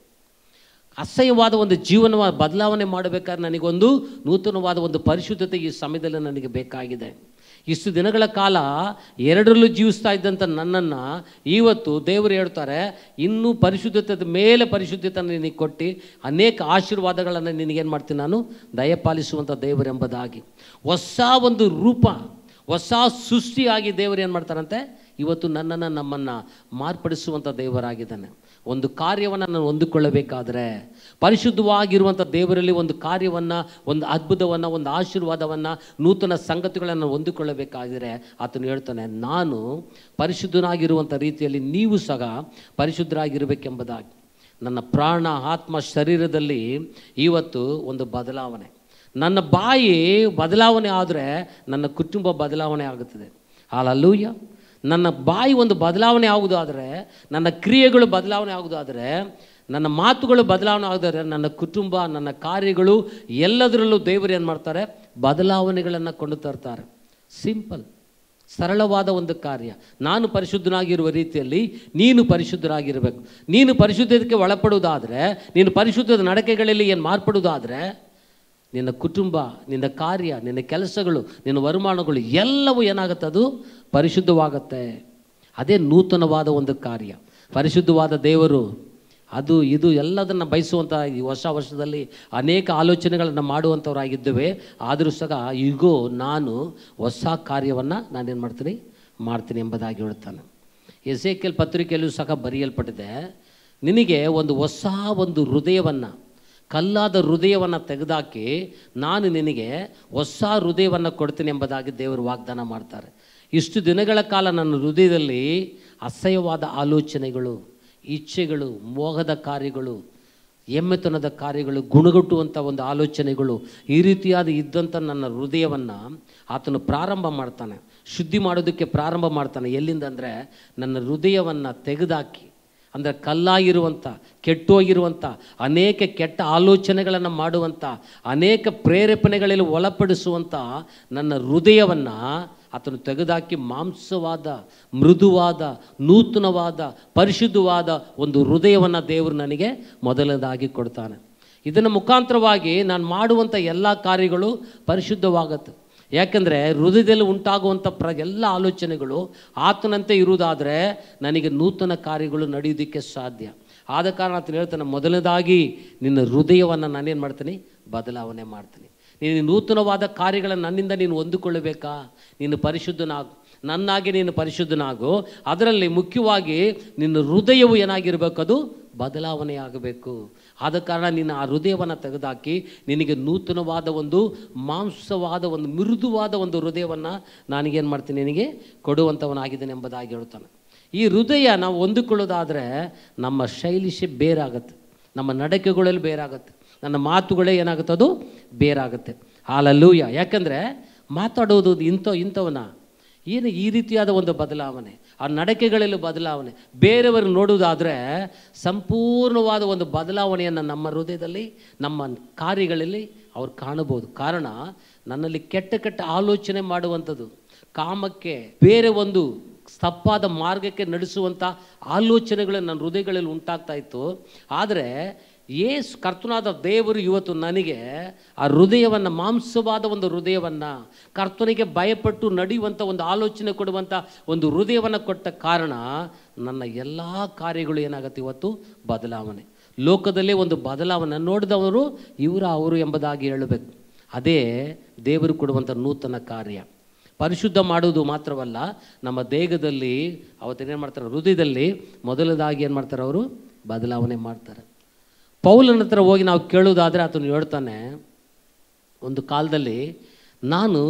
ಅಸಹ್ಯವಾದ ಒಂದು ಜೀವನ ಬದಲಾವಣೆ ಮಾಡಬೇಕಾದ್ರೆ ನನಗೊಂದು ನೂತನವಾದ ಒಂದು ಪರಿಶುದ್ಧತೆ ಈ ಸಮಯದಲ್ಲಿ ನನಗೆ ಬೇಕಾಗಿದೆ ಇಷ್ಟು ದಿನಗಳ ಕಾಲ ಎರಡರಲ್ಲೂ ಜೀವಿಸ್ತಾ ಇದ್ದಂಥ ನನ್ನನ್ನು ಇವತ್ತು ದೇವರು ಹೇಳ್ತಾರೆ ಇನ್ನೂ ಪರಿಶುದ್ಧತೆ ಮೇಲೆ ಪರಿಶುದ್ಧತೆ ನಿನಗೆ ಕೊಟ್ಟು ಅನೇಕ ಆಶೀರ್ವಾದಗಳನ್ನು ನಿನಗೇನು ಮಾಡ್ತೀನಿ ನಾನು ದಯಪಾಲಿಸುವಂಥ ದೇವರೆಂಬುದಾಗಿ ಹೊಸ ಒಂದು ರೂಪ ಹೊಸ ಸೃಷ್ಟಿಯಾಗಿ ದೇವರು ಏನು ಮಾಡ್ತಾರಂತೆ ಇವತ್ತು ನನ್ನನ್ನು ನಮ್ಮನ್ನು ಮಾರ್ಪಡಿಸುವಂಥ ದೇವರಾಗಿದ್ದಾನೆ ಒಂದು ಕಾರ್ಯವನ್ನು ನಾನು ಹೊಂದಿಕೊಳ್ಳಬೇಕಾದ್ರೆ ಪರಿಶುದ್ಧವಾಗಿರುವಂಥ ದೇವರಲ್ಲಿ ಒಂದು ಕಾರ್ಯವನ್ನು ಒಂದು ಅದ್ಭುತವನ್ನು ಒಂದು ಆಶೀರ್ವಾದವನ್ನು ನೂತನ ಸಂಗತಿಗಳನ್ನು ಹೊಂದಿಕೊಳ್ಳಬೇಕಾದರೆ ಆತನು ಹೇಳ್ತಾನೆ ನಾನು ಪರಿಶುದ್ಧನಾಗಿರುವಂಥ ರೀತಿಯಲ್ಲಿ ನೀವು ಸಹ ಪರಿಶುದ್ಧರಾಗಿರಬೇಕೆಂಬುದಾಗಿ ನನ್ನ ಪ್ರಾಣ ಆತ್ಮ ಶರೀರದಲ್ಲಿ ಇವತ್ತು ಒಂದು ಬದಲಾವಣೆ ನನ್ನ ಬಾಯಿ ಬದಲಾವಣೆ ಆದರೆ ನನ್ನ ಕುಟುಂಬ ಬದಲಾವಣೆ ಆಗುತ್ತದೆ ಹಾಲಲ್ಲೂಯ್ಯ ನನ್ನ ಬಾಯಿ ಒಂದು ಬದಲಾವಣೆ ಆಗುವುದಾದರೆ ನನ್ನ ಕ್ರಿಯೆಗಳು ಬದಲಾವಣೆ ಆಗುವುದಾದರೆ ನನ್ನ ಮಾತುಗಳು ಬದಲಾವಣೆ ಆಗಿದರೆ ನನ್ನ ಕುಟುಂಬ ನನ್ನ ಕಾರ್ಯಗಳು ಎಲ್ಲದರಲ್ಲೂ ದೇವರು ಏನು ಮಾಡ್ತಾರೆ ಬದಲಾವಣೆಗಳನ್ನು ಕೊಂಡು ತರ್ತಾರೆ ಸಿಂಪಲ್ ಸರಳವಾದ ಒಂದು ಕಾರ್ಯ ನಾನು ಪರಿಶುದ್ಧನಾಗಿರುವ ರೀತಿಯಲ್ಲಿ ನೀನು ಪರಿಶುದ್ಧರಾಗಿರಬೇಕು ನೀನು ಪರಿಶುದ್ಧತೆಗೆ ಒಳಪಡುವುದಾದರೆ ನೀನು ಪರಿಶುದ್ಧದ ನಡಕೆಗಳಲ್ಲಿ ಏನು ಮಾರ್ಪಡುವುದಾದರೆ ನಿನ್ನ ಕುಟುಂಬ ನಿನ್ನ ಕಾರ್ಯ ನಿನ್ನ ಕೆಲಸಗಳು ನಿನ್ನ ವರಮಾನಗಳು ಎಲ್ಲವೂ ಏನಾಗುತ್ತೆ ಅದು ಪರಿಶುದ್ಧವಾಗುತ್ತೆ ಅದೇ ನೂತನವಾದ ಒಂದು ಕಾರ್ಯ ಪರಿಶುದ್ಧವಾದ ದೇವರು ಅದು ಇದು ಎಲ್ಲದನ್ನು ಬಯಸುವಂಥ ಈ ಹೊಸ ವರ್ಷದಲ್ಲಿ ಅನೇಕ ಆಲೋಚನೆಗಳನ್ನು ಮಾಡುವಂಥವರಾಗಿದ್ದೇವೆ ಆದರೂ ಸಹ ಈಗೋ ನಾನು ಹೊಸ ಕಾರ್ಯವನ್ನು ನಾನೇನು ಮಾಡ್ತೀನಿ ಮಾಡ್ತೀನಿ ಎಂಬುದಾಗಿ ಹೇಳ್ತಾನೆ ಎಸ್ ಎ ಕೆಲ್ ಪತ್ರಿಕೆಯಲ್ಲೂ ಸಹ ಬರೆಯಲ್ಪಟ್ಟಿದೆ ನಿನಗೆ ಒಂದು ಹೊಸ ಒಂದು ಹೃದಯವನ್ನು ಕಲ್ಲಾದ ಹೃದಯವನ್ನು ತೆಗೆದಾಕಿ ನಾನು ನಿನಗೆ ಹೊಸ ಹೃದಯವನ್ನು ಕೊಡ್ತೀನಿ ಎಂಬುದಾಗಿ ದೇವರು ವಾಗ್ದಾನ ಮಾಡ್ತಾರೆ ಇಷ್ಟು ದಿನಗಳ ಕಾಲ ನನ್ನ ಹೃದಯದಲ್ಲಿ ಅಸಹ್ಯವಾದ ಆಲೋಚನೆಗಳು ಇಚ್ಛೆಗಳು ಮೋಹದ ಕಾರ್ಯಗಳು ಎಮ್ಮೆತನದ ಕಾರ್ಯಗಳು ಗುಣಗಟ್ಟುವಂಥ ಒಂದು ಆಲೋಚನೆಗಳು ಈ ರೀತಿಯಾದ ಇದ್ದಂಥ ನನ್ನ ಹೃದಯವನ್ನು ಆತನು ಪ್ರಾರಂಭ ಮಾಡ್ತಾನೆ ಶುದ್ಧಿ ಮಾಡೋದಕ್ಕೆ ಪ್ರಾರಂಭ ಮಾಡ್ತಾನೆ ಎಲ್ಲಿಂದ ಅಂದರೆ ನನ್ನ ಹೃದಯವನ್ನು ತೆಗೆದಾಕಿ ಅಂದರೆ ಕಲ್ಲಾಗಿರುವಂಥ ಕೆಟ್ಟೋಗಿರುವಂಥ ಅನೇಕ ಕೆಟ್ಟ ಆಲೋಚನೆಗಳನ್ನು ಮಾಡುವಂಥ ಅನೇಕ ಪ್ರೇರೇಪಣೆಗಳಲ್ಲಿ ಒಳಪಡಿಸುವಂಥ ನನ್ನ ಹೃದಯವನ್ನು ಆತನು ತೆಗೆದಾಕಿ ಮಾಂಸವಾದ ಮೃದುವಾದ ನೂತನವಾದ ಪರಿಶುದ್ಧವಾದ ಒಂದು ಹೃದಯವನ್ನು ದೇವರು ನನಗೆ ಮೊದಲದಾಗಿ ಕೊಡ್ತಾನೆ ಇದನ್ನು ಮುಖಾಂತರವಾಗಿ ನಾನು ಮಾಡುವಂಥ ಎಲ್ಲ ಕಾರ್ಯಗಳು ಪರಿಶುದ್ಧವಾಗತ್ತೆ ಯಾಕೆಂದರೆ ಹೃದಯದಲ್ಲಿ ಉಂಟಾಗುವಂಥ ಪ್ರ ಎಲ್ಲ ಆಲೋಚನೆಗಳು ಆತನಂತೆ ಇರುವುದಾದರೆ ನನಗೆ ನೂತನ ಕಾರ್ಯಗಳು ನಡೆಯೋದಕ್ಕೆ ಸಾಧ್ಯ ಆದ ಕಾರಣ ಆತನು ಹೇಳ್ತಾನೆ ಮೊದಲನೇದಾಗಿ ನಿನ್ನ ಹೃದಯವನ್ನು ನಾನೇನು ಮಾಡ್ತೀನಿ ಬದಲಾವಣೆ ಮಾಡ್ತೀನಿ ನೀನು ನೂತನವಾದ ಕಾರ್ಯಗಳನ್ನು ನನ್ನಿಂದ ನೀನು ಹೊಂದಿಕೊಳ್ಳಬೇಕಾ ನೀನು ಪರಿಶುದ್ಧನಾಗು ನನ್ನಾಗಿ ನೀನು ಪರಿಶುದ್ಧನಾಗು ಅದರಲ್ಲಿ ಮುಖ್ಯವಾಗಿ ನಿನ್ನ ಹೃದಯವು ಏನಾಗಿರಬೇಕು ಅದು ಬದಲಾವಣೆ ಆಗಬೇಕು ಆದ ಕಾರಣ ನಿನ್ನ ಆ ಹೃದಯವನ್ನು ತೆಗೆದುಹಾಕಿ ನಿನಗೆ ನೂತನವಾದ ಒಂದು ಮಾಂಸವಾದ ಒಂದು ಮೃದುವಾದ ಒಂದು ಹೃದಯವನ್ನು ನಾನಿಗೇನು ಮಾಡ್ತೀನಿ ನಿನಗೆ ಕೊಡುವಂಥವನಾಗಿದ್ದೇನೆ ಎಂಬುದಾಗಿ ಹೇಳ್ತಾನೆ ಈ ಹೃದಯ ನಾವು ಹೊಂದಿಕೊಳ್ಳೋದಾದರೆ ನಮ್ಮ ಶೈಲಿಶೆ ಬೇರಾಗತ್ತೆ ನಮ್ಮ ನಡಕೆಗಳಲ್ಲಿ ಬೇರಾಗತ್ತೆ ನನ್ನ ಮಾತುಗಳೇ ಏನಾಗುತ್ತೆ ಅದು ಬೇರಾಗುತ್ತೆ ಹಾಲಲ್ಲೂಯ ಯಾಕಂದರೆ ಮಾತಾಡೋದು ಇಂಥ ಇಂಥವನ ಏನು ಈ ರೀತಿಯಾದ ಒಂದು ಬದಲಾವಣೆ ಆ ನಡಕೆಗಳಲ್ಲಿ ಬದಲಾವಣೆ ಬೇರೆಯವರು ನೋಡುವುದಾದರೆ ಸಂಪೂರ್ಣವಾದ ಒಂದು ಬದಲಾವಣೆಯನ್ನು ನಮ್ಮ ಹೃದಯದಲ್ಲಿ ನಮ್ಮ ಕಾರ್ಯಗಳಲ್ಲಿ ಅವ್ರು ಕಾಣಬಹುದು ಕಾರಣ ನನ್ನಲ್ಲಿ ಕೆಟ್ಟ ಕೆಟ್ಟ ಆಲೋಚನೆ ಮಾಡುವಂಥದ್ದು ಕಾಮಕ್ಕೆ ಬೇರೆ ಒಂದು ತಪ್ಪಾದ ಮಾರ್ಗಕ್ಕೆ ನಡೆಸುವಂಥ ಆಲೋಚನೆಗಳು ನನ್ನ ಹೃದಯಗಳಲ್ಲಿ ಉಂಟಾಗ್ತಾ ಇತ್ತು ಆದರೆ ಏಸು ಕರ್ತನಾದ ದೇವರು ಇವತ್ತು ನನಗೆ ಆ ಹೃದಯವನ್ನು ಮಾಂಸವಾದ ಒಂದು ಹೃದಯವನ್ನು ಕರ್ತನಿಗೆ ಭಯಪಟ್ಟು ನಡೆಯುವಂಥ ಒಂದು ಆಲೋಚನೆ ಕೊಡುವಂಥ ಒಂದು ಹೃದಯವನ್ನು ಕೊಟ್ಟ ಕಾರಣ ನನ್ನ ಎಲ್ಲ ಕಾರ್ಯಗಳು ಏನಾಗುತ್ತೆ ಇವತ್ತು ಬದಲಾವಣೆ ಲೋಕದಲ್ಲೇ ಒಂದು ಬದಲಾವಣೆ ನೋಡಿದವರು ಇವರ ಅವರು ಎಂಬುದಾಗಿ ಹೇಳಬೇಕು ಅದೇ ದೇವರು ಕೊಡುವಂಥ ನೂತನ ಕಾರ್ಯ ಪರಿಶುದ್ಧ ಮಾಡುವುದು ಮಾತ್ರವಲ್ಲ ನಮ್ಮ ದೇಹದಲ್ಲಿ ಅವತ್ತೇನು ಮಾಡ್ತಾರೆ ಹೃದಯದಲ್ಲಿ ಮೊದಲದಾಗಿ ಏನು ಮಾಡ್ತಾರೆ ಅವರು ಬದಲಾವಣೆ ಮಾಡ್ತಾರೆ ಪೌಲನ ಹತ್ರ ಹೋಗಿ ನಾವು ಕೇಳುವುದಾದರೆ ಆತನು ಹೇಳ್ತಾನೆ ಒಂದು ಕಾಲದಲ್ಲಿ ನಾನು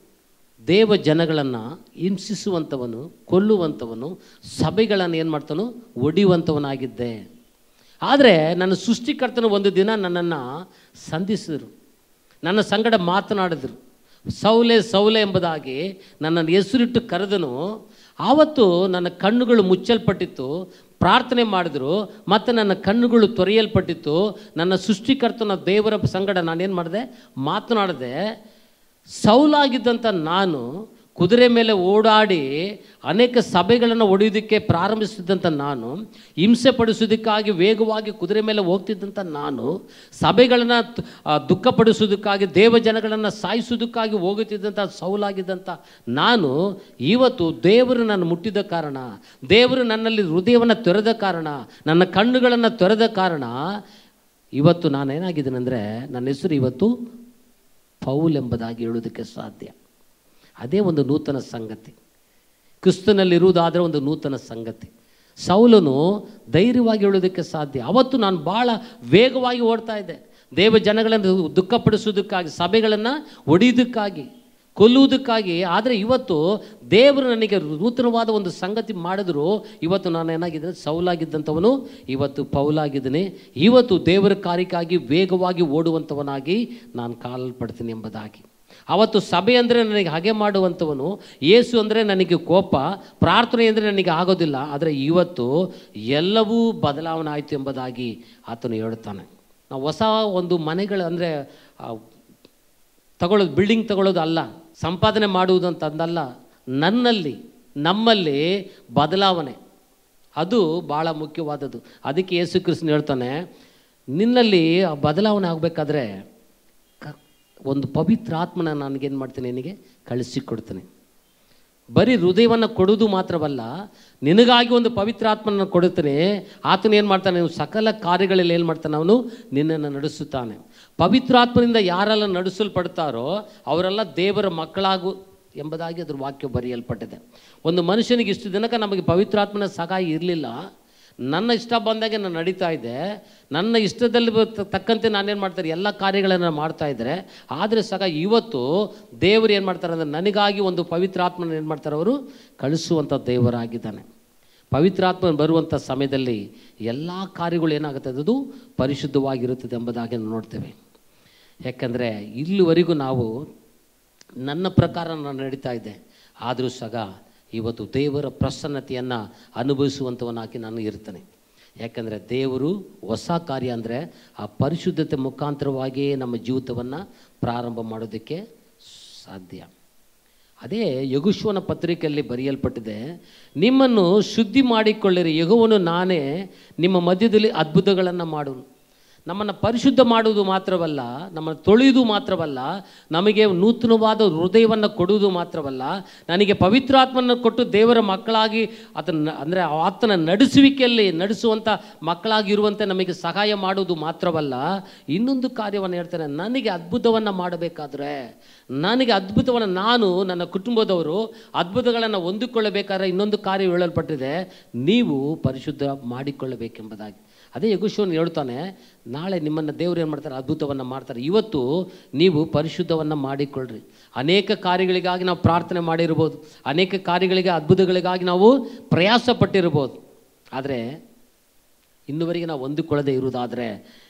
ದೇವ ಜನಗಳನ್ನು ಹಿಂಸಿಸುವಂಥವನು ಕೊಲ್ಲುವಂಥವನು ಸಭೆಗಳನ್ನು ಏನು ಮಾಡ್ತಾನೋ ಒಡೆಯುವಂಥವನಾಗಿದ್ದೆ ಆದರೆ ನನ್ನ ಸೃಷ್ಟಿಕರ್ತನು ಒಂದು ದಿನ ನನ್ನನ್ನು ಸಂಧಿಸಿದರು ನನ್ನ ಸಂಗಡ ಮಾತನಾಡಿದರು ಸೌಲೆ ಸೌಲೆ ಎಂಬುದಾಗಿ ನನ್ನನ್ನು ಹೆಸರಿಟ್ಟು ಕರೆದನು ಆವತ್ತು ನನ್ನ ಕಣ್ಣುಗಳು ಮುಚ್ಚಲ್ಪಟ್ಟಿತ್ತು ಪ್ರಾರ್ಥನೆ ಮಾಡಿದ್ರು ಮತ್ತು ನನ್ನ ಕಣ್ಣುಗಳು ತೊರೆಯಲ್ಪಟ್ಟಿತ್ತು ನನ್ನ ಸೃಷ್ಟಿಕರ್ತನ ದೇವರ ಸಂಗಡ ನಾನೇನು ಮಾಡಿದೆ ಮಾತನಾಡಿದೆ ಸೌಲಾಗಿದ್ದಂಥ ನಾನು ಕುದುರೆ ಮೇಲೆ ಓಡಾಡಿ ಅನೇಕ ಸಭೆಗಳನ್ನು ಒಡೆಯೋದಕ್ಕೆ ಪ್ರಾರಂಭಿಸಿದಂಥ ನಾನು ಹಿಂಸೆ ಪಡಿಸೋದಕ್ಕಾಗಿ ವೇಗವಾಗಿ ಕುದುರೆ ಮೇಲೆ ಹೋಗ್ತಿದ್ದಂಥ ನಾನು ಸಭೆಗಳನ್ನು ತ- ಆ, ದುಃಖಪಡಿಸೋದಕ್ಕಾಗಿ ದೇವ ಜನಗಳನ್ನು ಸಾಯಿಸೋದಕ್ಕಾಗಿ ಹೋಗುತ್ತಿದ್ದಂಥ ಸೌಲಾಗಿದ್ದಂಥ ನಾನು ಇವತ್ತು ದೇವರು ನನ್ನ ಮುಟ್ಟಿದ ಕಾರಣ ದೇವರು ನನ್ನಲ್ಲಿ ಹೃದಯವನ್ನು ತೆರೆದ ಕಾರಣ ನನ್ನ ಕಣ್ಣುಗಳನ್ನು ತೆರೆದ ಕಾರಣ ಇವತ್ತು ನಾನೇನಾಗಿದ್ದೇನೆ ಅಂದರೆ ನನ್ನ ಹೆಸರು ಇವತ್ತು ಪೌಲ್ ಎಂಬುದಾಗಿ ಹೇಳೋದಕ್ಕೆ ಸಾಧ್ಯ ಅದೇ ಒಂದು ನೂತನ ಸಂಗತಿ ಕ್ರಿಸ್ತನಲ್ಲಿರುವುದಾದರೆ ಒಂದು ನೂತನ ಸಂಗತಿ ಸೌಲನು ಧೈರ್ಯವಾಗಿ ಹೇಳೋದಕ್ಕೆ ಸಾಧ್ಯ ಅವತ್ತು ನಾನು ಭಾಳ ವೇಗವಾಗಿ ಓಡ್ತಾ ಇದ್ದೆ ದೇವ ಜನಗಳನ್ನು ದುಃಖಪಡಿಸೋದಕ್ಕಾಗಿ ಸಭೆಗಳನ್ನು ಒಡೆಯೋದಕ್ಕಾಗಿ ಕೊಲ್ಲುವುದಕ್ಕಾಗಿ ಆದರೆ ಇವತ್ತು ದೇವರು ನನಗೆ ನೂತನವಾದ ಒಂದು ಸಂಗತಿ ಮಾಡಿದ್ರು ಇವತ್ತು ನಾನು ಏನಾಗಿದ್ದೇನೆ ಸೌಲಾಗಿದ್ದಂಥವನು ಇವತ್ತು ಪೌಲಾಗಿದ್ದೇನೆ ಇವತ್ತು ದೇವರ ಕಾರ್ಯಕ್ಕಾಗಿ ವೇಗವಾಗಿ ಓಡುವಂಥವನಾಗಿ ನಾನು ಕಾಲ್ಪಡ್ತೀನಿ ಎಂಬುದಾಗಿ ಅವತ್ತು ಸಭೆ ಅಂದರೆ ನನಗೆ ಹಾಗೆ ಮಾಡುವಂಥವನು ಏಸು ಅಂದರೆ ನನಗೆ ಕೋಪ ಪ್ರಾರ್ಥನೆ ಅಂದರೆ ನನಗೆ ಆಗೋದಿಲ್ಲ ಆದರೆ ಇವತ್ತು ಎಲ್ಲವೂ ಬದಲಾವಣೆ ಆಯಿತು ಎಂಬುದಾಗಿ ಆತನು ಹೇಳ್ತಾನೆ ನಾವು ಹೊಸ ಒಂದು ಮನೆಗಳು ಅಂದರೆ ತಗೊಳ್ಳೋದು ಬಿಲ್ಡಿಂಗ್ ತಗೊಳ್ಳೋದು ಅಲ್ಲ ಸಂಪಾದನೆ ಮಾಡುವುದು ಅಂತ ಅಂದಲ್ಲ ನನ್ನಲ್ಲಿ ನಮ್ಮಲ್ಲಿ ಬದಲಾವಣೆ ಅದು ಭಾಳ ಮುಖ್ಯವಾದದ್ದು ಅದಕ್ಕೆ ಯೇಸು ಕೃಷ್ಣ ಹೇಳ್ತಾನೆ ನಿನ್ನಲ್ಲಿ ಆ ಬದಲಾವಣೆ ಆಗಬೇಕಾದ್ರೆ ಕ- ಒಂದು ಪವಿತ್ರ ಆತ್ಮನ ನನಗೇನು ಮಾಡ್ತೀನಿ ನಿನಗೆ ಕಳಿಸಿಕೊಡ್ತೇನೆ ಬರೀ ಹೃದಯವನ್ನು ಕೊಡುವುದು ಮಾತ್ರವಲ್ಲ ನಿನಗಾಗಿ ಒಂದು ಪವಿತ್ರ ಆತ್ಮನ ಕೊಡುತ್ತೇನೆ ಆತನ ಏನು ಮಾಡ್ತಾನೆ ನೀವು ಸಕಲ ಕಾರ್ಯಗಳಲ್ಲಿ ಏನು ಮಾಡ್ತಾನೆ ಅವನು ನಿನ್ನನ್ನು ನಡೆಸುತ್ತಾನೆ ಪವಿತ್ರಾತ್ಮನಿಂದ ಯಾರೆಲ್ಲ ನಡೆಸಲ್ಪಡ್ತಾರೋ ಅವರೆಲ್ಲ ದೇವರ ಮಕ್ಕಳಾಗು ಎಂಬುದಾಗಿ ಅದ್ರ ವಾಕ್ಯ ಬರೆಯಲ್ಪಟ್ಟಿದೆ ಒಂದು ಮನುಷ್ಯನಿಗೆ ಇಷ್ಟು ದಿನಕ್ಕೆ ನಮಗೆ ಪವಿತ್ರಾತ್ಮನ ಸಹಾಯ ಇರಲಿಲ್ಲ ನನ್ನ ಇಷ್ಟ ಬಂದಾಗೆ ನಾನು ನಡೀತಾ ಇದ್ದೆ ನನ್ನ ಇಷ್ಟದಲ್ಲಿ ಬ- ತಕ್ಕಂತೆ ನಾನೇನು ಮಾಡ್ತಾರೆ ಎಲ್ಲ ಕಾರ್ಯಗಳನ್ನು ಮಾಡ್ತಾ ಇದ್ದರೆ ಆದರೆ ಸಹ ಇವತ್ತು ದೇವರು ಏನು ಮಾಡ್ತಾರೆ ಅಂದರೆ ನನಗಾಗಿ ಒಂದು ಪವಿತ್ರಾತ್ಮನ ಏನು ಮಾಡ್ತಾರೆ ಅವರು ಕಳಿಸುವಂಥ ದೇವರಾಗಿದ್ದಾನೆ ಪವಿತ್ರಾತ್ಮ ಬರುವಂಥ ಸಮಯದಲ್ಲಿ ಎಲ್ಲ ಕಾರ್ಯಗಳು ಏನಾಗುತ್ತೆ ಅದು ಪರಿಶುದ್ಧವಾಗಿರುತ್ತದೆ ಎಂಬುದಾಗಿ ನಾವು ನೋಡ್ತೇವೆ ಯಾಕಂದರೆ ಇಲ್ಲಿವರೆಗೂ ನಾವು ನನ್ನ ಪ್ರಕಾರ ನಾನು ನಡೀತಾ ಇದ್ದೆ ಆದರೂ ಸಹ ಇವತ್ತು ದೇವರ ಪ್ರಸನ್ನತೆಯನ್ನು ಅನುಭವಿಸುವಂಥವನಾಗಿ ನಾನು ಇರ್ತೇನೆ ಯಾಕಂದರೆ ದೇವರು ಹೊಸ ಕಾರ್ಯ ಅಂದರೆ ಆ ಪರಿಶುದ್ಧತೆ ಮುಖಾಂತರವಾಗಿಯೇ ನಮ್ಮ ಜೀವಿತವನ್ನು ಪ್ರಾರಂಭ ಮಾಡೋದಕ್ಕೆ ಸಾಧ್ಯ ಅದೇ ಯಗುಶ್ವನ ಪತ್ರಿಕೆಯಲ್ಲಿ ಬರೆಯಲ್ಪಟ್ಟಿದೆ ನಿಮ್ಮನ್ನು ಶುದ್ಧಿ ಮಾಡಿಕೊಳ್ಳಿರಿ ಯಗುವನು ನಾನೇ ನಿಮ್ಮ ಮಧ್ಯದಲ್ಲಿ ಅದ್ಭುತಗಳನ್ನು ಮಾಡುವನು ನಮ್ಮನ್ನು ಪರಿಶುದ್ಧ ಮಾಡುವುದು ಮಾತ್ರವಲ್ಲ ನಮ್ಮನ್ನು ತೊಳೆಯುವುದು ಮಾತ್ರವಲ್ಲ ನಮಗೆ ನೂತನವಾದ ಹೃದಯವನ್ನು ಕೊಡುವುದು ಮಾತ್ರವಲ್ಲ ನನಗೆ ಪವಿತ್ರಾತ್ಮನ ಕೊಟ್ಟು ದೇವರ ಮಕ್ಕಳಾಗಿ ಅದನ್ನು ಅಂದರೆ ಆತನ ನಡೆಸುವಿಕೆಯಲ್ಲಿ ನಡೆಸುವಂಥ ಮಕ್ಕಳಾಗಿರುವಂತೆ ನಮಗೆ ಸಹಾಯ ಮಾಡುವುದು ಮಾತ್ರವಲ್ಲ ಇನ್ನೊಂದು ಕಾರ್ಯವನ್ನು ಹೇಳ್ತಾನೆ ನನಗೆ ಅದ್ಭುತವನ್ನು ಮಾಡಬೇಕಾದ್ರೆ ನನಗೆ ಅದ್ಭುತವನ್ನು ನಾನು ನನ್ನ ಕುಟುಂಬದವರು ಅದ್ಭುತಗಳನ್ನು ಹೊಂದಿಕೊಳ್ಳಬೇಕಾದ್ರೆ ಇನ್ನೊಂದು ಕಾರ್ಯ ಹೇಳಲ್ಪಟ್ಟಿದೆ ನೀವು ಪರಿಶುದ್ಧ ಮಾಡಿಕೊಳ್ಳಬೇಕೆಂಬುದಾಗಿ ಅದೇ ಯಗುಶವನ್ ಹೇಳ್ತಾನೆ ನಾಳೆ ನಿಮ್ಮನ್ನು ದೇವರು ಏನು ಮಾಡ್ತಾರೆ ಅದ್ಭುತವನ್ನು ಮಾಡ್ತಾರೆ ಇವತ್ತು ನೀವು ಪರಿಶುದ್ಧವನ್ನು ಮಾಡಿಕೊಳ್ಳ್ರಿ ಅನೇಕ ಕಾರ್ಯಗಳಿಗಾಗಿ ನಾವು ಪ್ರಾರ್ಥನೆ ಮಾಡಿರ್ಬೋದು ಅನೇಕ ಕಾರ್ಯಗಳಿಗೆ ಅದ್ಭುತಗಳಿಗಾಗಿ ನಾವು ಪ್ರಯಾಸ ಪಟ್ಟಿರ್ಬೋದು ಆದರೆ ಇನ್ನುವರೆಗೆ ನಾವು ಹೊಂದಿಕೊಳ್ಳದೆ ಇರುವುದಾದರೆ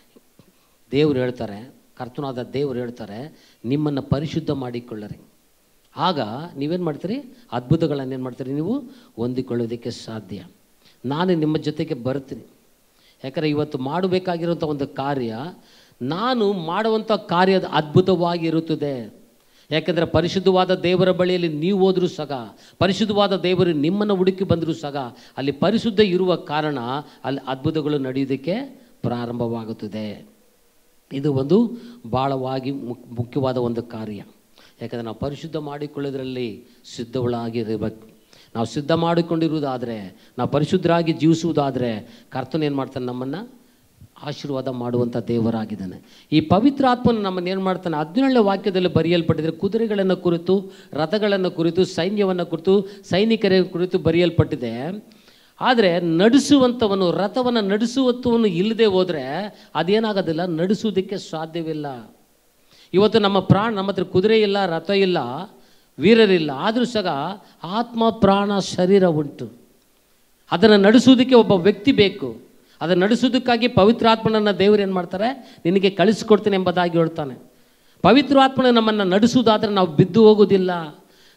ದೇವರು ಹೇಳ್ತಾರೆ ಕರ್ತನಾದ ದೇವರು ಹೇಳ್ತಾರೆ ನಿಮ್ಮನ್ನು ಪರಿಶುದ್ಧ ಮಾಡಿಕೊಳ್ಳರಿ ಆಗ ನೀವೇನು ಮಾಡ್ತೀರಿ ಅದ್ಭುತಗಳನ್ನು ಏನು ಮಾಡ್ತೀರಿ ನೀವು ಹೊಂದಿಕೊಳ್ಳೋದಕ್ಕೆ ಸಾಧ್ಯ ನಾನು ನಿಮ್ಮ ಜೊತೆಗೆ ಬರ್ತೀನಿ ಯಾಕಂದರೆ ಇವತ್ತು ಮಾಡಬೇಕಾಗಿರುವಂಥ ಒಂದು ಕಾರ್ಯ ನಾನು ಮಾಡುವಂಥ ಕಾರ್ಯದ ಅದ್ಭುತವಾಗಿರುತ್ತದೆ ಯಾಕೆಂದರೆ ಪರಿಶುದ್ಧವಾದ ದೇವರ ಬಳಿಯಲ್ಲಿ ನೀವು ಹೋದರೂ ಸಹ ಪರಿಶುದ್ಧವಾದ ದೇವರು ನಿಮ್ಮನ್ನು ಹುಡುಕಿ ಬಂದರೂ ಸಹ ಅಲ್ಲಿ ಪರಿಶುದ್ಧ ಇರುವ ಕಾರಣ ಅಲ್ಲಿ ಅದ್ಭುತಗಳು ನಡೆಯೋದಕ್ಕೆ ಪ್ರಾರಂಭವಾಗುತ್ತದೆ ಇದು ಒಂದು ಭಾಳವಾಗಿ ಮುಕ್ ಮುಖ್ಯವಾದ ಒಂದು ಕಾರ್ಯ ಯಾಕಂದರೆ ನಾವು ಪರಿಶುದ್ಧ ಮಾಡಿಕೊಳ್ಳೋದ್ರಲ್ಲಿ ಸಿದ್ಧಗಳಾಗಿರಬೇಕು ನಾವು ಸಿದ್ಧ ಮಾಡಿಕೊಂಡಿರುವುದಾದರೆ ನಾವು ಪರಿಶುದ್ಧರಾಗಿ ಜೀವಿಸುವುದಾದರೆ ಕರ್ತನ ಏನು ಮಾಡ್ತಾನೆ ನಮ್ಮನ್ನು ಆಶೀರ್ವಾದ ಮಾಡುವಂಥ ದೇವರಾಗಿದ್ದಾನೆ ಈ ಪವಿತ್ರ ಆತ್ಮನ ನಮ್ಮನ್ನು ಏನು ಮಾಡ್ತಾನೆ ಹದಿನೇಳನೇ ವಾಕ್ಯದಲ್ಲಿ ಬರೆಯಲ್ಪಟ್ಟಿದ್ರೆ ಕುದುರೆಗಳನ್ನು ಕುರಿತು ರಥಗಳನ್ನು ಕುರಿತು ಸೈನ್ಯವನ್ನು ಕುರಿತು ಸೈನಿಕರ ಕುರಿತು ಬರೆಯಲ್ಪಟ್ಟಿದೆ ಆದರೆ ನಡೆಸುವಂಥವನು ರಥವನ್ನು ನಡೆಸುವಂಥವನು ಇಲ್ಲದೆ ಹೋದರೆ ಅದೇನಾಗೋದಿಲ್ಲ ನಡೆಸುವುದಕ್ಕೆ ಸಾಧ್ಯವಿಲ್ಲ ಇವತ್ತು ನಮ್ಮ ಪ್ರಾಣ ನಮ್ಮ ಹತ್ರ ಕುದುರೆ ಇಲ್ಲ ರಥ ಇಲ್ಲ ವೀರರಿಲ್ಲ ಆದರೂ ಸಹ ಆತ್ಮ ಪ್ರಾಣ ಶರೀರ ಉಂಟು ಅದನ್ನು ನಡೆಸುವುದಕ್ಕೆ ಒಬ್ಬ ವ್ಯಕ್ತಿ ಬೇಕು ಅದನ್ನು ನಡೆಸುವುದಕ್ಕಾಗಿ ಪವಿತ್ರಾತ್ಮನನ್ನು ದೇವರು ಏನು ಮಾಡ್ತಾರೆ ನಿನಗೆ ಕಳಿಸ್ಕೊಡ್ತೀನಿ ಎಂಬುದಾಗಿ ಹೇಳ್ತಾನೆ ಪವಿತ್ರಾತ್ಮನ ನಮ್ಮನ್ನು ನಡೆಸುವುದಾದರೆ ನಾವು ಬಿದ್ದು ಹೋಗುವುದಿಲ್ಲ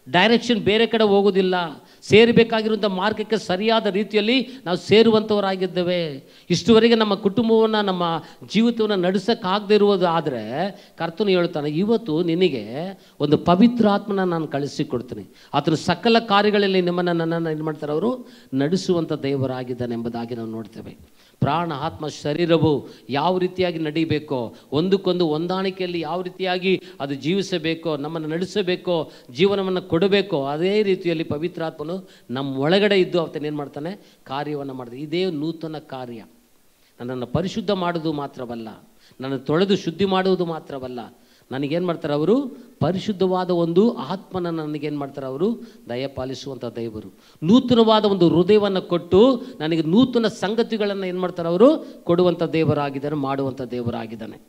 ಡೈರೆಕ್ಷನ್ ಬೇರೆ ಕಡೆ ಹೋಗೋದಿಲ್ಲ ಸೇರಬೇಕಾಗಿರುವಂಥ ಮಾರ್ಗಕ್ಕೆ ಸರಿಯಾದ ರೀತಿಯಲ್ಲಿ ನಾವು ಸೇರುವಂಥವರಾಗಿದ್ದೇವೆ ಇಷ್ಟುವರೆಗೆ ನಮ್ಮ ಕುಟುಂಬವನ್ನು ನಮ್ಮ ಜೀವಿತವನ್ನು ನಡೆಸೋಕ್ಕಾಗದೇ ಇರುವುದು ಆದರೆ ಕರ್ತನು ಹೇಳ್ತಾನೆ ಇವತ್ತು ನಿನಗೆ ಒಂದು ಪವಿತ್ರಾತ್ಮನ ನಾನು ಕಳಿಸಿಕೊಡ್ತೀನಿ ಆತನು ಸಕಲ ಕಾರ್ಯಗಳಲ್ಲಿ ನಿಮ್ಮನ್ನು ನನ್ನನ್ನು ಏನು ಮಾಡ್ತಾರೆ ಅವರು ನಡೆಸುವಂಥ ದೇವರಾಗಿದ್ದಾನೆ ಎಂಬುದಾಗಿ ನಾವು ನೋಡ್ತೇವೆ ಪ್ರಾಣ ಆತ್ಮ ಶರೀರವು ಯಾವ ರೀತಿಯಾಗಿ ನಡೀಬೇಕೋ ಒಂದಕ್ಕೊಂದು ಹೊಂದಾಣಿಕೆಯಲ್ಲಿ ಯಾವ ರೀತಿಯಾಗಿ ಅದು ಜೀವಿಸಬೇಕೋ ನಮ್ಮನ್ನು ನಡೆಸಬೇಕೋ ಜೀವನವನ್ನು ಕೊಡಬೇಕೋ ಅದೇ ರೀತಿಯಲ್ಲಿ ಪವಿತ್ರಾತ್ಮನು ನಮ್ಮ ಒಳಗಡೆ ಇದ್ದು ಆತನೇನು ಮಾಡ್ತಾನೆ ಕಾರ್ಯವನ್ನು ಮಾಡ್ತಾನೆ ಇದೇ ನೂತನ ಕಾರ್ಯ ನನ್ನನ್ನು ಪರಿಶುದ್ಧ ಮಾಡೋದು ಮಾತ್ರವಲ್ಲ ನನ್ನ ತೊಳೆದು ಶುದ್ಧಿ ಮಾಡುವುದು ಮಾತ್ರವಲ್ಲ ನನಗೇನು ಮಾಡ್ತಾರೆ ಅವರು ಪರಿಶುದ್ಧವಾದ ಒಂದು ಆತ್ಮನ ನನಗೇನು ಮಾಡ್ತಾರೆ ಅವರು ದಯಪಾಲಿಸುವಂಥ ದೇವರು ನೂತನವಾದ ಒಂದು ಹೃದಯವನ್ನು ಕೊಟ್ಟು ನನಗೆ ನೂತನ ಸಂಗತಿಗಳನ್ನು ಏನು ಮಾಡ್ತಾರೆ ಅವರು ಕೊಡುವಂಥ ದೇವರಾಗಿದ್ದಾನೆ ಮಾಡುವಂಥ ದೇವರಾಗಿದ್ದಾನೆ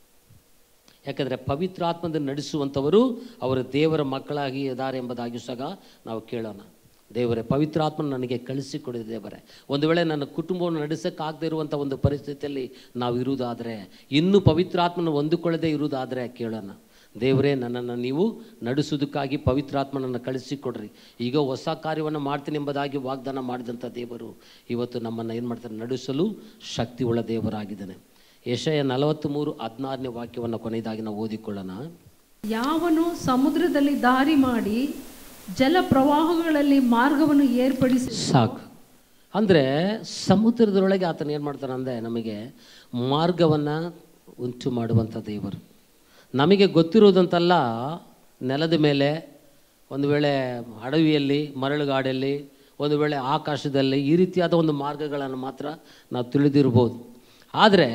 ಯಾಕಂದರೆ ಪವಿತ್ರ ಆತ್ಮದಿಂದ ನಡೆಸುವಂಥವರು ಅವರ ದೇವರ ಮಕ್ಕಳಾಗಿ ಇದ್ದಾರೆ ಎಂಬುದಾಗಿ ಸಹ ನಾವು ಕೇಳೋಣ ದೇವರೇ ಪವಿತ್ರಾತ್ಮನ ನನಗೆ ಕಳಿಸಿಕೊಡಿದ ದೇವರೇ ಒಂದು ವೇಳೆ ನನ್ನ ಕುಟುಂಬವನ್ನು ನಡೆಸೋಕ್ಕಾಗದೇ ಇರುವಂಥ ಒಂದು ಪರಿಸ್ಥಿತಿಯಲ್ಲಿ ನಾವು ಇರುವುದಾದರೆ ಇನ್ನೂ ಪವಿತ್ರಾತ್ಮನ ಹೊಂದಿಕೊಳ್ಳದೆ ಇರುವುದಾದರೆ ಕೇಳೋಣ ದೇವರೇ ನನ್ನನ್ನು ನೀವು ನಡೆಸೋದಕ್ಕಾಗಿ ಪವಿತ್ರಾತ್ಮನನ್ನು ಕಳಿಸಿಕೊಡ್ರಿ ಈಗ ಹೊಸ ಕಾರ್ಯವನ್ನು ಮಾಡ್ತೀನಿ ಎಂಬುದಾಗಿ ವಾಗ್ದಾನ ಮಾಡಿದಂಥ ದೇವರು ಇವತ್ತು ನಮ್ಮನ್ನು ಏನು ಮಾಡ್ತಾರೆ ನಡೆಸಲು ಶಕ್ತಿ ಉಳ್ಳ ದೇವರಾಗಿದ್ದಾನೆ ಯಶಯ ನಲವತ್ತ್ಮೂರು ಹದಿನಾರನೇ ವಾಕ್ಯವನ್ನು ಕೊನೆಯದಾಗಿ ನಾವು ಓದಿಕೊಳ್ಳೋಣ ಯಾವನು ಸಮುದ್ರದಲ್ಲಿ ದಾರಿ ಮಾಡಿ ಜಲ ಪ್ರವಾಹಗಳಲ್ಲಿ ಮಾರ್ಗವನ್ನು ಏರ್ಪಡಿಸಿ ಸಾಕು ಅಂದರೆ ಸಮುದ್ರದೊಳಗೆ ಆತನ ಏನು ಮಾಡ್ತಾನೆ ಅಂದರೆ ನಮಗೆ ಮಾರ್ಗವನ್ನು ಉಂಟು ಮಾಡುವಂಥ ದೇವರು ನಮಗೆ ಗೊತ್ತಿರುವುದಂತಲ್ಲ ನೆಲದ ಮೇಲೆ ಒಂದು ವೇಳೆ ಅಡವಿಯಲ್ಲಿ ಮರಳುಗಾಡಲ್ಲಿ ಒಂದು ವೇಳೆ ಆಕಾಶದಲ್ಲಿ ಈ ರೀತಿಯಾದ ಒಂದು ಮಾರ್ಗಗಳನ್ನು ಮಾತ್ರ ನಾವು ತಿಳಿದಿರ್ಬೋದು ಆದರೆ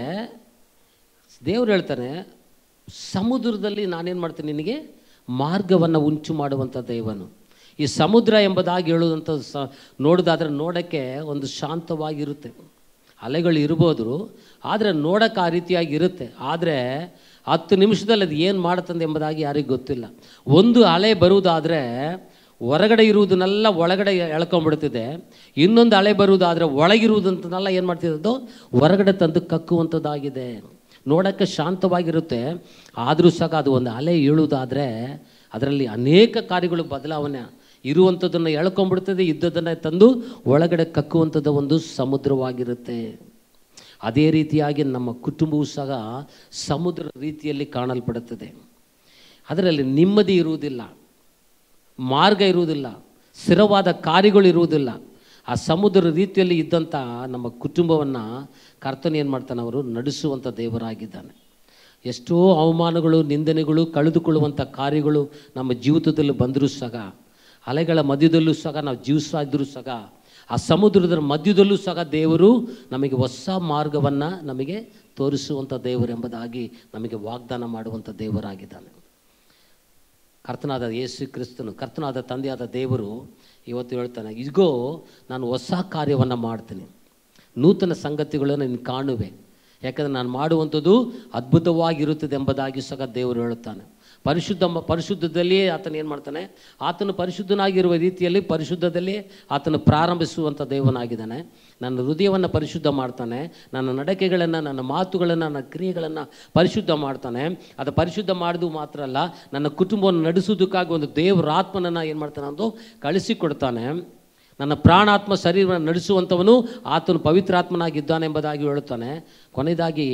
ದೇವ್ರು ಹೇಳ್ತಾನೆ ಸಮುದ್ರದಲ್ಲಿ ನಾನೇನು ಮಾಡ್ತೀನಿ ನಿನಗೆ ಮಾರ್ಗವನ್ನು ಉಂಟು ಮಾಡುವಂಥ ದೇವನು ಈ ಸಮುದ್ರ ಎಂಬುದಾಗಿ ಹೇಳುವಂಥ ಸ ನೋಡೋದಾದ್ರೆ ನೋಡೋಕ್ಕೆ ಒಂದು ಶಾಂತವಾಗಿರುತ್ತೆ ಅಲೆಗಳು ಇರ್ಬೋದು ಆದರೆ ನೋಡೋಕೆ ಆ ರೀತಿಯಾಗಿ ಇರುತ್ತೆ ಆದರೆ ಹತ್ತು ನಿಮಿಷದಲ್ಲಿ ಅದು ಏನು ಮಾಡುತ್ತದೆ ಎಂಬುದಾಗಿ ಯಾರಿಗೂ ಗೊತ್ತಿಲ್ಲ ಒಂದು ಅಲೆ ಬರುವುದಾದರೆ ಹೊರಗಡೆ ಇರುವುದನ್ನೆಲ್ಲ ಒಳಗಡೆ ಎಳ್ಕೊಂಡ್ಬಿಡ್ತಿದೆ ಇನ್ನೊಂದು ಅಲೆ ಬರುವುದಾದರೆ ಒಳಗಿರುವುದಂತನೆಲ್ಲ ಏನು ಮಾಡ್ತಿದೆ ಅದು ಹೊರಗಡೆ ತಂದು ಕಕ್ಕುವಂಥದ್ದಾಗಿದೆ ನೋಡೋಕ್ಕೆ ಶಾಂತವಾಗಿರುತ್ತೆ ಆದರೂ ಸಹ ಅದು ಒಂದು ಅಲೆ ಏಳುವುದಾದರೆ ಅದರಲ್ಲಿ ಅನೇಕ ಕಾರ್ಯಗಳು ಬದಲಾವಣೆ ಇರುವಂಥದ್ದನ್ನು ಎಳ್ಕೊಂಡ್ಬಿಡ್ತದೆ ಇದ್ದದನ್ನು ತಂದು ಒಳಗಡೆ ಕಕ್ಕುವಂಥದ್ದು ಒಂದು ಸಮುದ್ರವಾಗಿರುತ್ತೆ ಅದೇ ರೀತಿಯಾಗಿ ನಮ್ಮ ಕುಟುಂಬವೂ ಸಹ ಸಮುದ್ರ ರೀತಿಯಲ್ಲಿ ಕಾಣಲ್ಪಡುತ್ತದೆ ಅದರಲ್ಲಿ ನೆಮ್ಮದಿ ಇರುವುದಿಲ್ಲ ಮಾರ್ಗ ಇರುವುದಿಲ್ಲ ಸ್ಥಿರವಾದ ಕಾರ್ಯಗಳು ಇರುವುದಿಲ್ಲ ಆ ಸಮುದ್ರ ರೀತಿಯಲ್ಲಿ ಇದ್ದಂಥ ನಮ್ಮ ಕುಟುಂಬವನ್ನು ಕರ್ತನ ಏನು ಮಾಡ್ತಾನೆ ಅವರು ನಡೆಸುವಂಥ ದೇವರಾಗಿದ್ದಾನೆ ಎಷ್ಟೋ ಅವಮಾನಗಳು ನಿಂದನೆಗಳು ಕಳೆದುಕೊಳ್ಳುವಂಥ ಕಾರ್ಯಗಳು ನಮ್ಮ ಜೀವಿತದಲ್ಲಿ ಬಂದರೂ ಸಹ ಅಲೆಗಳ ಮಧ್ಯದಲ್ಲೂ ಸಹ ನಾವು ಜೀವಿಸ್ತಾ ಇದ್ದರೂ ಸಹ ಆ ಸಮುದ್ರದ ಮಧ್ಯದಲ್ಲೂ ಸಹ ದೇವರು ನಮಗೆ ಹೊಸ ಮಾರ್ಗವನ್ನು ನಮಗೆ ತೋರಿಸುವಂಥ ದೇವರೆಂಬುದಾಗಿ ನಮಗೆ ವಾಗ್ದಾನ ಮಾಡುವಂಥ ದೇವರಾಗಿದ್ದಾನೆ ಕರ್ತನಾದ ಯೇಸು ಕ್ರಿಸ್ತನು ಕರ್ತನಾದ ತಂದೆಯಾದ ದೇವರು ಇವತ್ತು ಹೇಳ್ತಾನೆ ಇಗೋ ನಾನು ಹೊಸ ಕಾರ್ಯವನ್ನು ಮಾಡ್ತೀನಿ ನೂತನ ಸಂಗತಿಗಳನ್ನು ನೀನು ಕಾಣುವೆ ಯಾಕಂದರೆ ನಾನು ಮಾಡುವಂಥದ್ದು ಅದ್ಭುತವಾಗಿರುತ್ತದೆ ಎಂಬುದಾಗಿ ಸಹ ದೇವರು ಹೇಳುತ್ತಾನೆ ಪರಿಶುದ್ಧ ಪರಿಶುದ್ಧದಲ್ಲಿಯೇ ಆತನು ಏನು ಮಾಡ್ತಾನೆ ಆತನು ಪರಿಶುದ್ಧನಾಗಿರುವ ರೀತಿಯಲ್ಲಿ ಪರಿಶುದ್ಧದಲ್ಲಿ ಆತನು ಪ್ರಾರಂಭಿಸುವಂಥ ದೇವನಾಗಿದ್ದಾನೆ ನನ್ನ ಹೃದಯವನ್ನು ಪರಿಶುದ್ಧ ಮಾಡ್ತಾನೆ ನನ್ನ ನಡಕೆಗಳನ್ನು ನನ್ನ ಮಾತುಗಳನ್ನು ನನ್ನ ಕ್ರಿಯೆಗಳನ್ನು ಪರಿಶುದ್ಧ ಮಾಡ್ತಾನೆ ಅದು ಪರಿಶುದ್ಧ ಮಾಡೋದು ಮಾತ್ರ ಅಲ್ಲ ನನ್ನ ಕುಟುಂಬವನ್ನು ನಡೆಸೋದಕ್ಕಾಗಿ ಒಂದು ದೇವರಾತ್ಮನನ್ನು ಏನು ಮಾಡ್ತಾನೆ ಅಂದು ಕಳಿಸಿಕೊಡ್ತಾನೆ ನನ್ನ ಪ್ರಾಣಾತ್ಮ ಶರೀರವನ್ನು ನಡೆಸುವಂಥವನು ಆತನು ಪವಿತ್ರಾತ್ಮನಾಗಿದ್ದಾನೆ ಎಂಬುದಾಗಿ ಹೇಳುತ್ತಾನೆ ಕೊನೆಯದಾಗಿ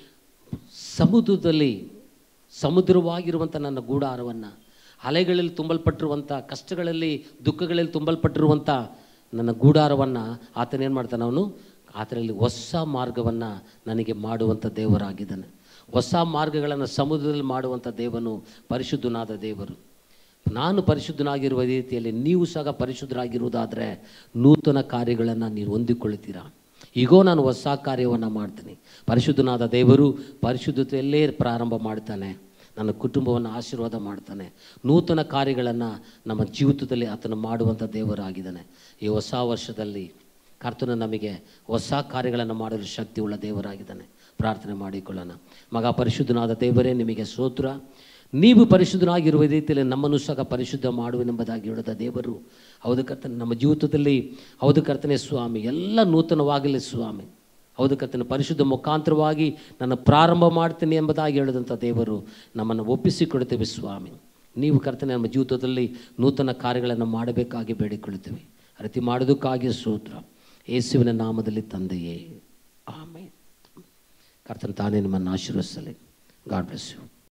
ಸಮುದ್ರದಲ್ಲಿ ಸಮುದ್ರವಾಗಿರುವಂಥ ನನ್ನ ಗೂಡಾರವನ್ನು ಅಲೆಗಳಲ್ಲಿ ತುಂಬಲ್ಪಟ್ಟಿರುವಂಥ ಕಷ್ಟಗಳಲ್ಲಿ ದುಃಖಗಳಲ್ಲಿ ತುಂಬಲ್ಪಟ್ಟಿರುವಂಥ ನನ್ನ ಗೂಡಾರವನ್ನು ಆತನೇನು ಮಾಡ್ತಾನೆ ಅವನು ಅದರಲ್ಲಿ ಹೊಸ ಮಾರ್ಗವನ್ನು ನನಗೆ ಮಾಡುವಂಥ ದೇವರಾಗಿದ್ದಾನೆ ಹೊಸ ಮಾರ್ಗಗಳನ್ನು ಸಮುದ್ರದಲ್ಲಿ ಮಾಡುವಂಥ ದೇವನು ಪರಿಶುದ್ಧನಾದ ದೇವರು ನಾನು ಪರಿಶುದ್ಧನಾಗಿರುವ ರೀತಿಯಲ್ಲಿ ನೀವು ಸಹ ಪರಿಶುದ್ಧರಾಗಿರುವುದಾದರೆ ನೂತನ ಕಾರ್ಯಗಳನ್ನು ನೀವು ಹೊಂದಿಕೊಳ್ಳುತ್ತೀರಾ ಈಗೋ ನಾನು ಹೊಸ ಕಾರ್ಯವನ್ನು ಮಾಡ್ತೀನಿ ಪರಿಶುದ್ಧನಾದ ದೇವರು ಪರಿಶುದ್ಧತೆಯಲ್ಲೇ ಪ್ರಾರಂಭ ಮಾಡ್ತಾನೆ ನನ್ನ ಕುಟುಂಬವನ್ನು ಆಶೀರ್ವಾದ ಮಾಡ್ತಾನೆ ನೂತನ ಕಾರ್ಯಗಳನ್ನು ನಮ್ಮ ಜೀವಿತದಲ್ಲಿ ಆತನು ಮಾಡುವಂಥ ದೇವರಾಗಿದ್ದಾನೆ ಈ ಹೊಸ ವರ್ಷದಲ್ಲಿ ಕರ್ತನು ನಮಗೆ ಹೊಸ ಕಾರ್ಯಗಳನ್ನು ಮಾಡಲು ಶಕ್ತಿ ಉಳ್ಳ ದೇವರಾಗಿದ್ದಾನೆ ಪ್ರಾರ್ಥನೆ ಮಾಡಿಕೊಳ್ಳೋಣ ಮಗ ಪರಿಶುದ್ಧನಾದ ದೇವರೇ ನಿಮಗೆ ಸ್ತೋತ್ರ ನೀವು ಪರಿಶುದ್ಧನಾಗಿರುವ ರೀತಿಯಲ್ಲಿ ನಮ್ಮನ್ನು ಸಹ ಪರಿಶುದ್ಧ ಮಾಡುವೆನೆಂಬುದಾಗಿ ಹೇಳಿದ ದೇವರು ಹೌದು ಕರ್ತನೆ ನಮ್ಮ ಜೀವಿತದಲ್ಲಿ ಹೌದು ಕರ್ತನೆ ಸ್ವಾಮಿ ಎಲ್ಲ ನೂತನವಾಗಲಿ ಸ್ವಾಮಿ ಹೌದು ಕರ್ತನೆ ಪರಿಶುದ್ಧ ಮುಖಾಂತರವಾಗಿ ನಾನು ಪ್ರಾರಂಭ ಮಾಡ್ತೀನಿ ಎಂಬುದಾಗಿ ಹೇಳಿದಂಥ ದೇವರು ನಮ್ಮನ್ನು ಒಪ್ಪಿಸಿಕೊಡ್ತೇವೆ ಸ್ವಾಮಿ ನೀವು ಕರ್ತನೆ ನಮ್ಮ ಜೀವಿತದಲ್ಲಿ ನೂತನ ಕಾರ್ಯಗಳನ್ನು ಮಾಡಬೇಕಾಗಿ ಬೇಡಿಕೊಳ್ಳುತ್ತೇವೆ ಆ ರೀತಿ ಮಾಡೋದಕ್ಕಾಗಿ ಸೂತ್ರ ಯೇಸುವಿನ ನಾಮದಲ್ಲಿ ತಂದೆಯೇ ಆಮೇಲೆ ಕರ್ತನ ತಾನೇ ನಿಮ್ಮನ್ನು ಆಶೀರ್ವದಿಸಲಿ ಗಾಡ್ ಬ್ಲೆಸ್ ಯು